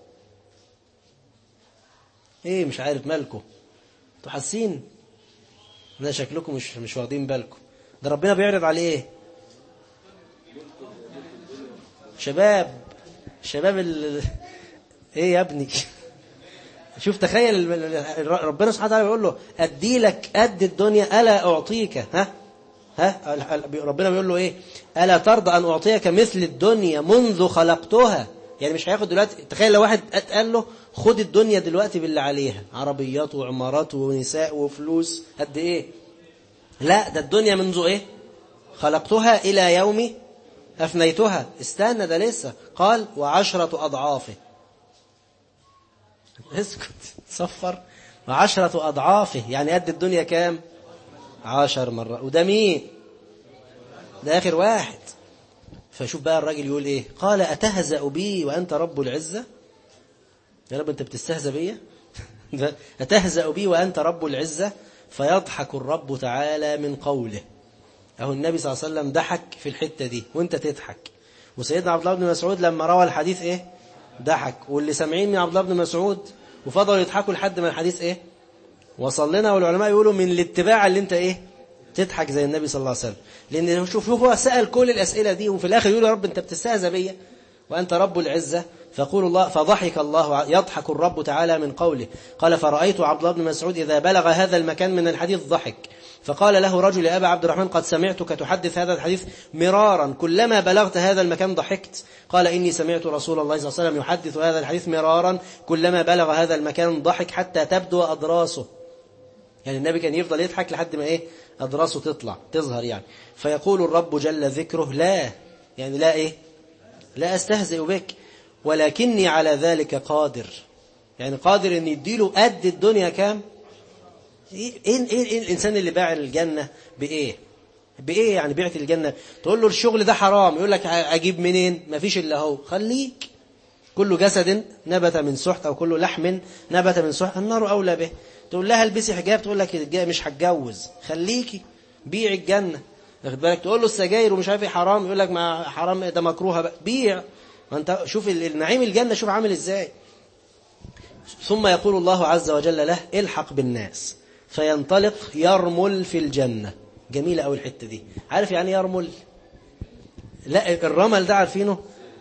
إيه مش عارف مالكم انتوا حاسين لا شكلكم مش مش واخدين بالكم ده ربنا بيعرض على ايه شباب شباب ال... ايه يا ابني شوف تخيل ربنا سبحانه وتعالى بيقول له ادي لك قد الدنيا الا اعطيك ها ها ربنا بيقول له ايه الا ترضى ان اعطيك مثل الدنيا منذ خلقتها يعني مش هياخد دلوقتي تخيل لو واحد قال له خد الدنيا دلوقتي باللي عليها عربيات وعمارات ونساء وفلوس قد ايه لا ده الدنيا منذ ايه خلقتها الى يوم افنيتها استنى ده لسه قال وعشرة اضعافه اسكت صفر وعشرة اضعافه يعني قد الدنيا كام عشر مرة وده مين ده اخر واحد فشوف بقى الراجل يقول ايه قال اتهزأ بي وانت رب العزة يا رب انت بتستهزأ بيا اتهزأ بي وانت رب العزة فيضحك الرب تعالى من قوله أهو النبي صلى الله عليه وسلم ضحك في الحتة دي وانت تضحك وسيدنا عبد الله بن مسعود لما روى الحديث ايه ضحك واللي سامعين من عبد الله بن مسعود وفضلوا يضحكوا لحد ما الحديث ايه وصل لنا والعلماء يقولوا من الاتباع اللي انت ايه تضحك زي النبي صلى الله عليه وسلم لان شوف هو سأل كل الأسئلة دي وفي الآخر يقول يا رب انت بتستهزأ بيا وأنت رب العزة فقول الله فضحك الله يضحك الرب تعالى من قوله قال فرأيت عبد الله بن مسعود إذا بلغ هذا المكان من الحديث ضحك فقال له رجل يا أبا عبد الرحمن قد سمعتك تحدث هذا الحديث مرارا كلما بلغت هذا المكان ضحكت قال إني سمعت رسول الله صلى الله عليه وسلم يحدث هذا الحديث مرارا كلما بلغ هذا المكان ضحك حتى تبدو أضراسه يعني النبي كان يفضل يضحك لحد ما إيه أضراسه تطلع تظهر يعني فيقول الرب جل ذكره لا يعني لا إيه لا أستهزئ بك ولكني على ذلك قادر يعني قادر أن يديله قد الدنيا كام إيه, إيه, إيه الإنسان اللي باع الجنة بإيه بإيه يعني بعت الجنة تقول له الشغل ده حرام يقول لك أجيب منين مفيش إلا هو خليك كل جسد نبت من سحت أو كل لحم نبت من سحت النار أولى به تقول لها البسي حجاب تقول لك مش هتجوز خليكي بيع الجنة واخد بالك تقول له السجاير ومش عارف ايه حرام يقول لك ما حرام ده مكروه بقى بيع ما انت شوف النعيم الجنة شوف عامل ازاي ثم يقول الله عز وجل له الحق بالناس فينطلق يرمل في الجنة جميلة قوي الحتة دي عارف يعني يرمل لا الرمل ده عارفينه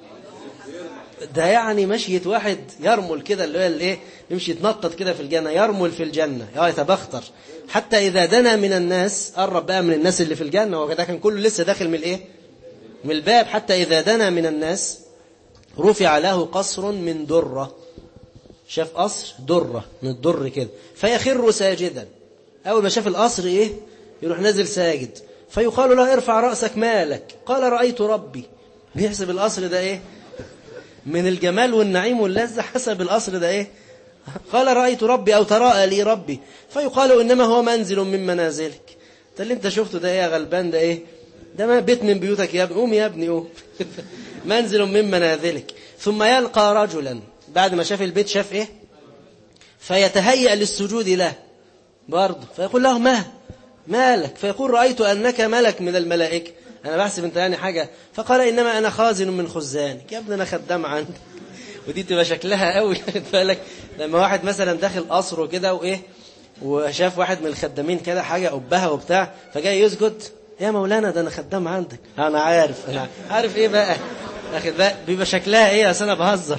ده يعني مشية واحد يرمل كده اللي هو الايه يمشي يتنطط كده في الجنة يرمل في الجنة اه يتبختر حتى إذا دنا من الناس قرب بقى من الناس اللي في الجنة وكده كان كله لسه داخل من الايه من الباب حتى إذا دنا من الناس رفع له قصر من درة شاف قصر درة من الدر كده فيخر ساجدا أول ما شاف القصر إيه يروح نازل ساجد فيقال له ارفع رأسك مالك قال رأيت ربي بيحسب القصر ده إيه من الجمال والنعيم واللذة حسب القصر ده إيه قال رأيت ربي أو تراءى لي ربي فيقال إنما هو منزل من منازلك ده اللي انت شفته ده إيه يا غلبان ده إيه ده ما بيت من بيوتك يا ابني قوم يا ابني قوم منزل من منازلك ثم يلقى رجلا بعد ما شاف البيت شاف إيه فيتهيأ للسجود له برضه فيقول له ما مالك فيقول رأيت أنك ملك من الملائكة أنا بحسب أنت يعني حاجة فقال إنما أنا خازن من خزانك يا ابني أنا خدام عندك ودي تبقى شكلها قوي بالك لما واحد مثلا داخل قصره كده وإيه وشاف واحد من الخدامين كده حاجة قبها وبتاع فجاي يسجد يا مولانا ده أنا خدام عندك أنا عارف أنا عارف إيه بقى أخذ بقى بيبقى شكلها إيه أصل أنا بهزر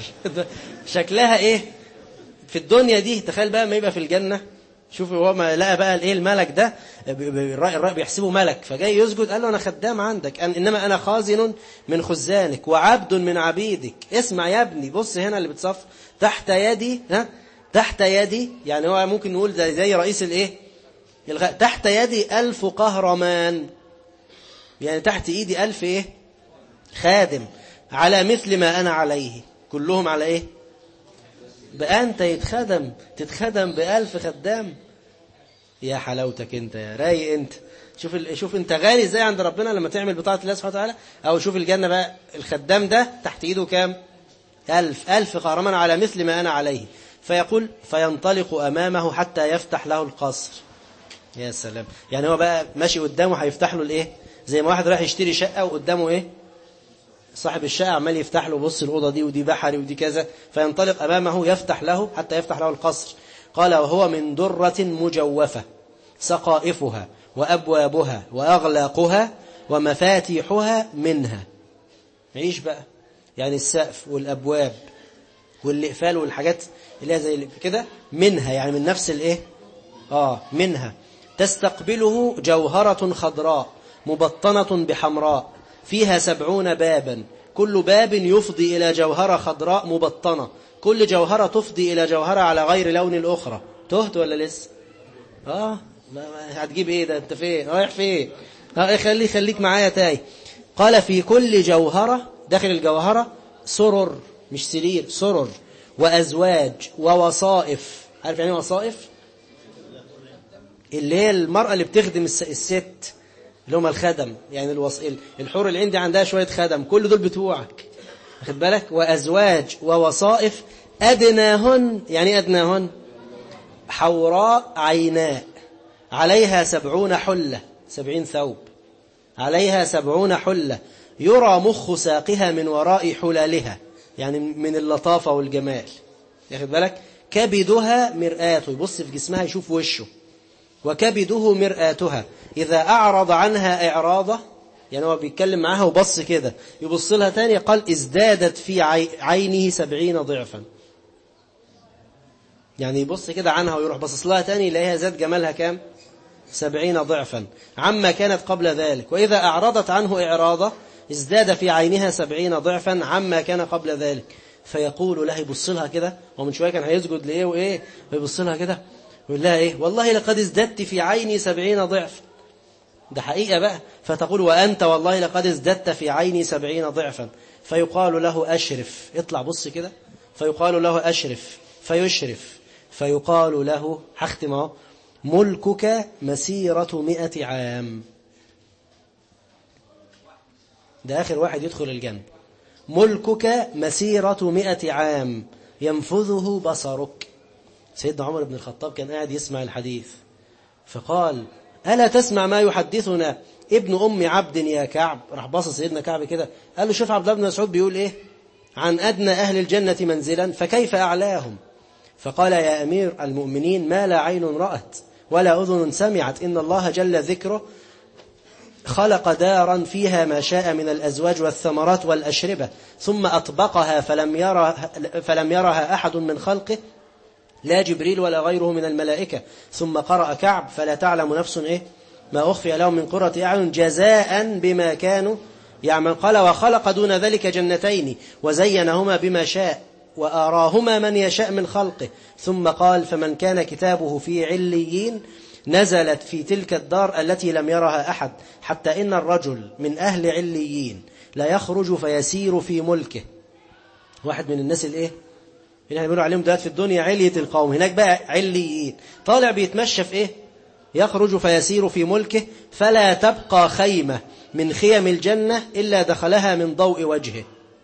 شكلها إيه في الدنيا دي تخيل بقى ما يبقى في الجنة شوف هو ما لقى بقى الايه الملك ده الرأي بيحسبه ملك فجاي يسجد قال له انا خدام عندك أن انما انا خازن من خزانك وعبد من عبيدك اسمع يا ابني بص هنا اللي بتصف تحت يدي ها تحت يدي يعني هو ممكن نقول ده زي رئيس الايه الغ... تحت يدي ألف قهرمان يعني تحت ايدي ألف ايه خادم على مثل ما انا عليه كلهم على ايه بقى أنت يتخدم تتخدم بألف خدام يا حلاوتك أنت يا رايق أنت شوف ال... شوف أنت غالي إزاي عند ربنا لما تعمل بطاعة الله سبحانه وتعالى أو شوف الجنة بقى الخدام ده تحت إيده كام ألف ألف قهرمان على مثل ما أنا عليه فيقول فينطلق أمامه حتى يفتح له القصر يا سلام يعني هو بقى ماشي قدامه هيفتح له الإيه زي ما واحد رايح يشتري شقة وقدامه إيه صاحب الشقة عمال يفتح له بص الأوضة دي ودي بحري ودي كذا فينطلق أمامه يفتح له حتى يفتح له القصر قال وهو من درة مجوفة سقائفها وأبوابها وأغلاقها ومفاتيحها منها عيش بقى يعني السقف والأبواب والإقفال والحاجات اللي هي زي كده منها يعني من نفس الإيه آه منها تستقبله جوهرة خضراء مبطنة بحمراء فيها سبعون بابا كل باب يفضي إلى جوهرة خضراء مبطنة كل جوهرة تفضي إلى جوهرة على غير لون الأخرى تهت ولا لسه آه ما ما هتجيب إيه ده أنت فين رايح فين آه خلي خليك معايا تاي قال في كل جوهرة داخل الجوهرة سرر مش سرير سرر وأزواج ووصائف عارف يعني وصائف اللي هي المرأة اللي بتخدم الست اللي هم الخدم يعني الوص... الحور اللي عندي عندها شوية خدم كل دول بتوعك واخد بالك وأزواج ووصائف أدناهن يعني أدناهن حوراء عيناء عليها سبعون حلة سبعين ثوب عليها سبعون حلة يرى مخ ساقها من وراء حلالها يعني من اللطافة والجمال ياخد بالك كبدها مرآته يبص في جسمها يشوف وشه وكبده مرآتها إذا أعرض عنها إعراضة يعني هو بيتكلم معاها وبص كده يبص لها تاني قال ازدادت في عي- عينه سبعين ضعفا يعني يبص كده عنها ويروح باصص لها تاني يلاقيها زاد جمالها كام سبعين ضعفا عما كانت قبل ذلك وإذا أعرضت عنه إعراضة ازداد في عينها سبعين ضعفا عما كان قبل ذلك فيقول لها يبص لها كده ومن شوية كان هيسجد لإيه وإيه ويبص لها كده ويقول لها إيه والله لقد ازددت في عيني سبعين ضعفا ده حقيقة بقى فتقول وأنت والله لقد ازددت في عيني سبعين ضعفا فيقال له أشرف اطلع بص كده فيقال له أشرف فيشرف فيقال له هختم اهو ملكك مسيرة مئة عام ده آخر واحد يدخل الجنة ملكك مسيرة مئة عام ينفذه بصرك سيدنا عمر بن الخطاب كان قاعد يسمع الحديث فقال ألا تسمع ما يحدثنا ابن أم عبد يا كعب راح باصص سيدنا كعب كده قال له شوف عبد الله بن مسعود بيقول إيه عن أدنى أهل الجنة منزلا فكيف أعلاهم فقال يا أمير المؤمنين ما لا عين رأت ولا أذن سمعت إن الله جل ذكره خلق دارا فيها ما شاء من الأزواج والثمرات والأشربة ثم أطبقها فلم, يرى فلم يرها أحد من خلقه لا جبريل ولا غيره من الملائكة ثم قرأ كعب فلا تعلم نفس إيه ما أخفي لهم من قرة أعين جزاء بما كانوا يعمل قال وخلق دون ذلك جنتين وزينهما بما شاء وآراهما من يشاء من خلقه ثم قال فمن كان كتابه في عليين نزلت في تلك الدار التي لم يرها أحد حتى إن الرجل من أهل عليين لا يخرج فيسير في ملكه واحد من الناس الايه اللي بيقولوا عليهم دلوقتي في الدنيا علية القوم هناك بقى عليين طالع بيتمشى في ايه يخرج فيسير في ملكه فلا تبقى خيمة من خيم الجنة إلا دخلها من ضوء وجهه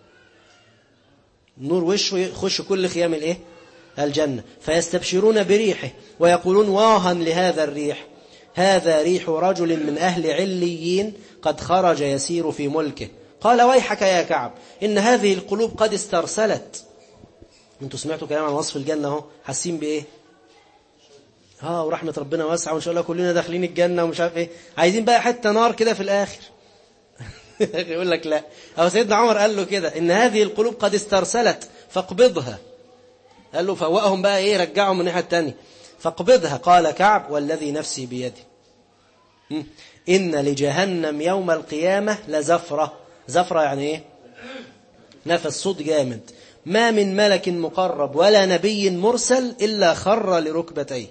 نور وشه يخش كل خيام الايه الجنة فيستبشرون بريحه ويقولون واها لهذا الريح هذا ريح رجل من أهل عليين قد خرج يسير في ملكه قال ويحك يا كعب إن هذه القلوب قد استرسلت انتوا سمعتوا كلام عن وصف الجنة اهو حاسين بإيه ها ورحمة ربنا واسعة وإن شاء الله كلنا داخلين الجنة ومش عارف إيه عايزين بقى حتة نار كده في الآخر يقول لك لا أو سيدنا عمر قال له كده إن هذه القلوب قد استرسلت فاقبضها قال له فوقهم بقى إيه رجعهم من الناحية التانية فاقبضها قال كعب والذي نفسي بيدي إن لجهنم يوم القيامة لزفرة زفرة يعني إيه نفس صوت جامد ما من ملك مقرب ولا نبي مرسل إلا خر لركبتيه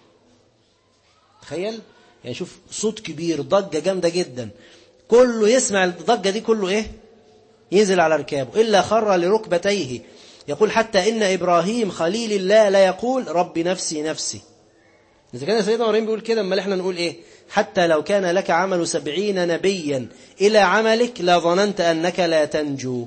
تخيل يعني شوف صوت كبير ضجة جامدة جدا كله يسمع الضجة دي كله إيه ينزل على ركابه إلا خر لركبتيه يقول حتى إن إبراهيم خليل الله لا يقول رب نفسي نفسي إذا كان سيدنا إبراهيم بيقول كده أما إحنا نقول إيه حتى لو كان لك عمل سبعين نبيا إلى عملك لظننت أنك لا تنجو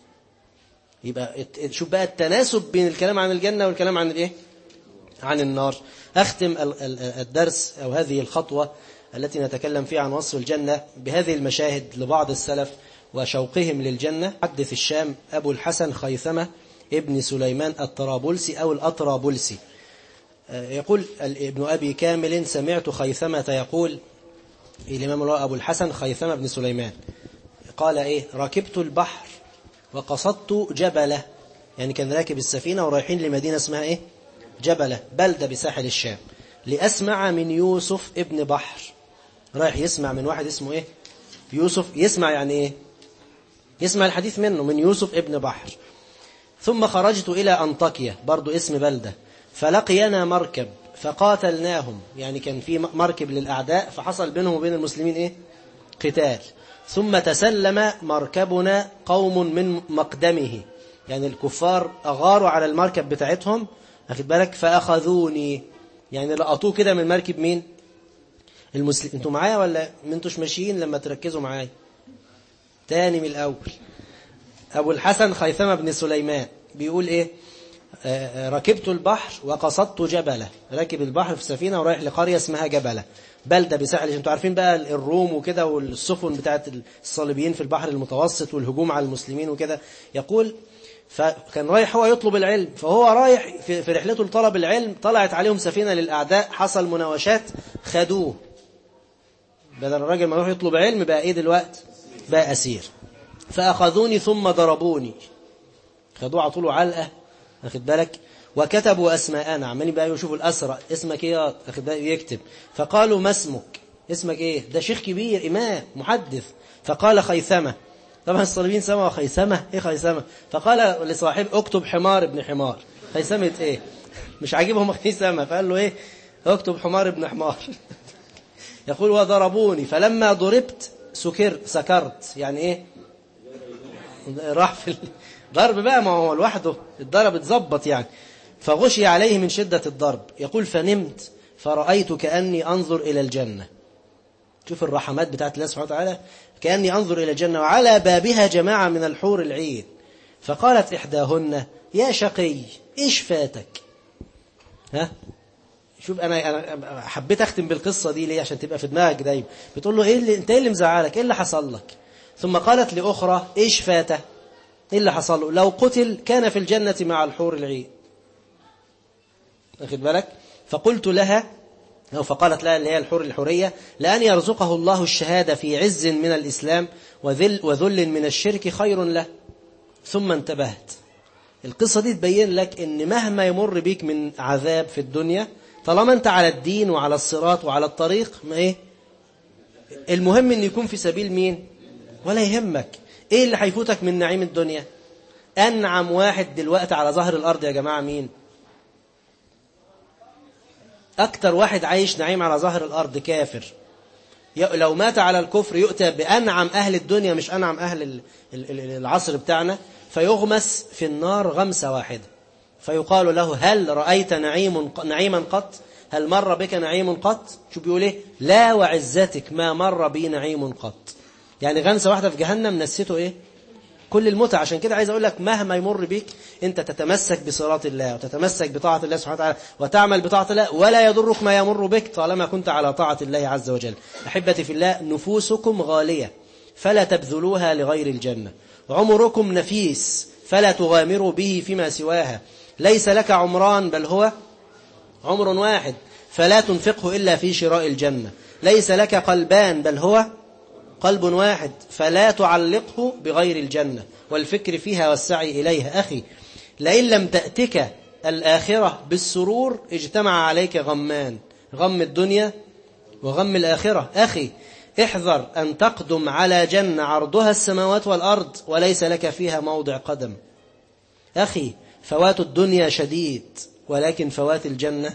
يبقى شوف بقى التناسب بين الكلام عن الجنة والكلام عن الإيه عن النار أختم الدرس أو هذه الخطوة التي نتكلم فيها عن وصف الجنة بهذه المشاهد لبعض السلف وشوقهم للجنة حدث الشام أبو الحسن خيثمة ابن سليمان الطرابلسي أو الأطرابلسي يقول ابن أبي كامل سمعت خيثمة يقول الإمام أبو الحسن خيثمة بن سليمان قال إيه ركبت البحر وقصدت جبلة يعني كان راكب السفينة ورايحين لمدينة اسمها إيه جبلة بلدة بساحل الشام لأسمع من يوسف ابن بحر رايح يسمع من واحد اسمه إيه يوسف يسمع يعني إيه يسمع الحديث منه من يوسف ابن بحر ثم خرجت إلى أنطاكيا برضو اسم بلدة فلقينا مركب فقاتلناهم يعني كان في مركب للأعداء فحصل بينهم وبين المسلمين إيه قتال ثم تسلم مركبنا قوم من مقدمه يعني الكفار أغاروا على المركب بتاعتهم أخذ بالك فأخذوني يعني لقطوه كده من مركب مين المسلم انتوا معايا ولا انتوش ماشيين لما تركزوا معايا تاني من الأول أبو الحسن خيثمة بن سليمان بيقول إيه آه ركبت البحر وقصدت جبلة راكب البحر في سفينة ورايح لقرية اسمها جبلة بلدة بساحل انتوا عارفين بقى الروم وكده والسفن بتاعت الصليبيين في البحر المتوسط والهجوم على المسلمين وكده يقول فكان رايح هو يطلب العلم فهو رايح في, في رحلته لطلب العلم طلعت عليهم سفينة للأعداء حصل مناوشات خدوه بدل الراجل ما يروح يطلب علم بقى ايه دلوقتي بقى اسير فاخذوني ثم ضربوني خدوه على طول علقه واخد بالك وكتبوا اسماءنا عمالين بقى يشوفوا الاسرى اسمك ايه واخد بالك يكتب فقالوا ما اسمك اسمك ايه ده شيخ كبير امام محدث فقال خيثمه طبعا الصليبيين سمعوا خيثمه ايه خيثمه فقال لصاحب اكتب حمار ابن حمار خيثمه ايه مش عاجبهم خيثمه فقال له ايه اكتب حمار ابن حمار يقول وضربوني فلما ضربت سكر سكرت يعني ايه راح في الضرب بقى ما هو لوحده الضرب اتظبط يعني فغشي عليه من شدة الضرب يقول فنمت فرأيت كأني أنظر إلى الجنة شوف الرحمات بتاعت الله سبحانه وتعالى كأني أنظر إلى الجنة وعلى بابها جماعة من الحور العين فقالت إحداهن يا شقي إيش فاتك ها شوف انا انا حبيت اختم بالقصه دي ليه عشان تبقى في دماغك دايما بتقول له ايه اللي انت ايه اللي مزعلك ايه اللي حصل لك ثم قالت لاخرى ايش فاته ايه اللي حصل له لو قتل كان في الجنه مع الحور العين واخد بالك فقلت لها أو فقالت لها اللي هي الحور الحورية لأن يرزقه الله الشهادة في عز من الإسلام وذل, وذل من الشرك خير له ثم انتبهت القصة دي تبين لك ان مهما يمر بيك من عذاب في الدنيا طالما انت على الدين وعلى الصراط وعلى الطريق ما ايه المهم ان يكون في سبيل مين ولا يهمك ايه اللي هيفوتك من نعيم الدنيا انعم واحد دلوقتي على ظهر الارض يا جماعة مين اكتر واحد عايش نعيم على ظهر الارض كافر لو مات على الكفر يؤتى بانعم اهل الدنيا مش انعم اهل العصر بتاعنا فيغمس في النار غمسة واحدة فيقال له هل رأيت نعيم نعيما قط هل مر بك نعيم قط شو بيقول ايه لا وعزتك ما مر بي نعيم قط يعني غمسة واحدة في جهنم نسيته ايه كل المتع عشان كده عايز اقول لك مهما يمر بيك انت تتمسك بصراط الله وتتمسك بطاعة الله سبحانه وتعالى وتعمل بطاعة الله ولا يضرك ما يمر بك طالما كنت على طاعة الله عز وجل احبتي في الله نفوسكم غالية فلا تبذلوها لغير الجنة عمركم نفيس فلا تغامروا به فيما سواها ليس لك عمران بل هو عمر واحد فلا تنفقه إلا في شراء الجنة ليس لك قلبان بل هو قلب واحد فلا تعلقه بغير الجنة والفكر فيها والسعي إليها أخي لئن لم تأتك الآخرة بالسرور اجتمع عليك غمان غم الدنيا وغم الآخرة أخي احذر أن تقدم على جنة عرضها السماوات والأرض وليس لك فيها موضع قدم أخي فوات الدنيا شديد ولكن فوات الجنة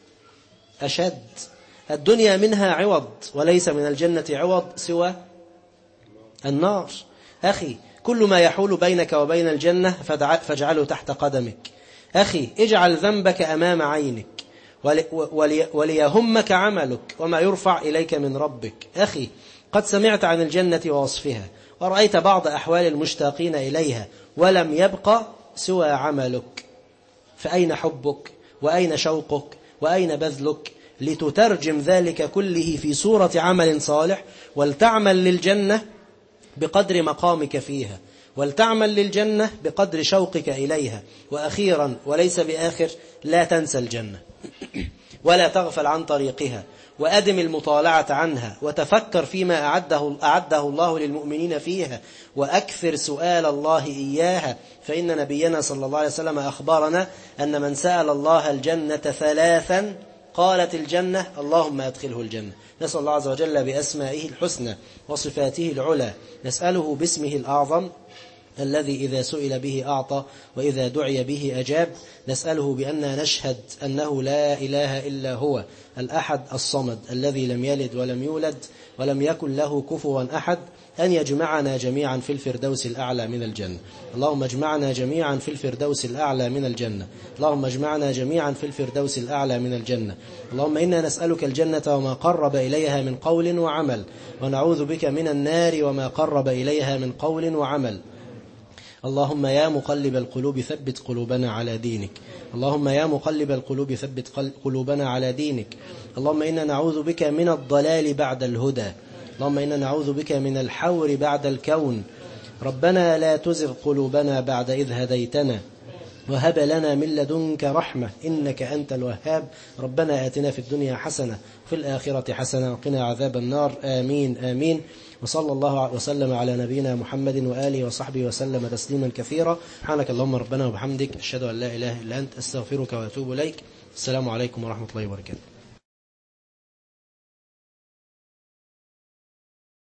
أشد الدنيا منها عوض وليس من الجنة عوض سوى النار أخي كل ما يحول بينك وبين الجنة فاجعله تحت قدمك أخي اجعل ذنبك أمام عينك ولي وليهمك عملك وما يرفع إليك من ربك أخي قد سمعت عن الجنة ووصفها ورأيت بعض أحوال المشتاقين إليها ولم يبق سوى عملك فأين حبك وأين شوقك وأين بذلك لتترجم ذلك كله في صورة عمل صالح ولتعمل للجنة بقدر مقامك فيها ولتعمل للجنة بقدر شوقك إليها وأخيرا وليس بآخر لا تنسى الجنة ولا تغفل عن طريقها وأدم المطالعة عنها وتفكر فيما أعده, أعده الله للمؤمنين فيها وأكثر سؤال الله إياها فإن نبينا صلى الله عليه وسلم أخبرنا أن من سأل الله الجنة ثلاثا قالت الجنة اللهم أدخله الجنة نسأل الله عز وجل بأسمائه الحسنى وصفاته العلى نسأله باسمه الأعظم الذي إذا سئل به أعطى وإذا دعي به أجاب نسأله بأننا نشهد أنه لا إله إلا هو الأحد الصمد الذي لم يلد ولم يولد ولم يكن له كفوا أحد أن يجمعنا جميعا في الفردوس الأعلى من الجنة اللهم اجمعنا جميعا في الفردوس الأعلى من الجنة اللهم اجمعنا جميعا في الفردوس الأعلى من الجنة اللهم إنا نسألك الجنة وما قرب إليها من قول وعمل ونعوذ بك من النار وما قرب إليها من قول وعمل اللهم يا مقلب القلوب ثبت قلوبنا على دينك اللهم يا مقلب القلوب ثبت قلوبنا على دينك اللهم إنا نعوذ بك من الضلال بعد الهدى اللهم إنا نعوذ بك من الحور بعد الكون ربنا لا تزغ قلوبنا بعد إذ هديتنا وهب لنا من لدنك رحمة إنك أنت الوهاب ربنا آتنا في الدنيا حسنة وفي الآخرة حسنة وقنا عذاب النار آمين آمين وصلى الله وسلم على نبينا محمد وآله وصحبه وسلم تسليما كثيرا سبحانك اللهم ربنا وبحمدك أشهد أن لا إله إلا أنت أستغفرك وأتوب إليك السلام عليكم ورحمة الله وبركاته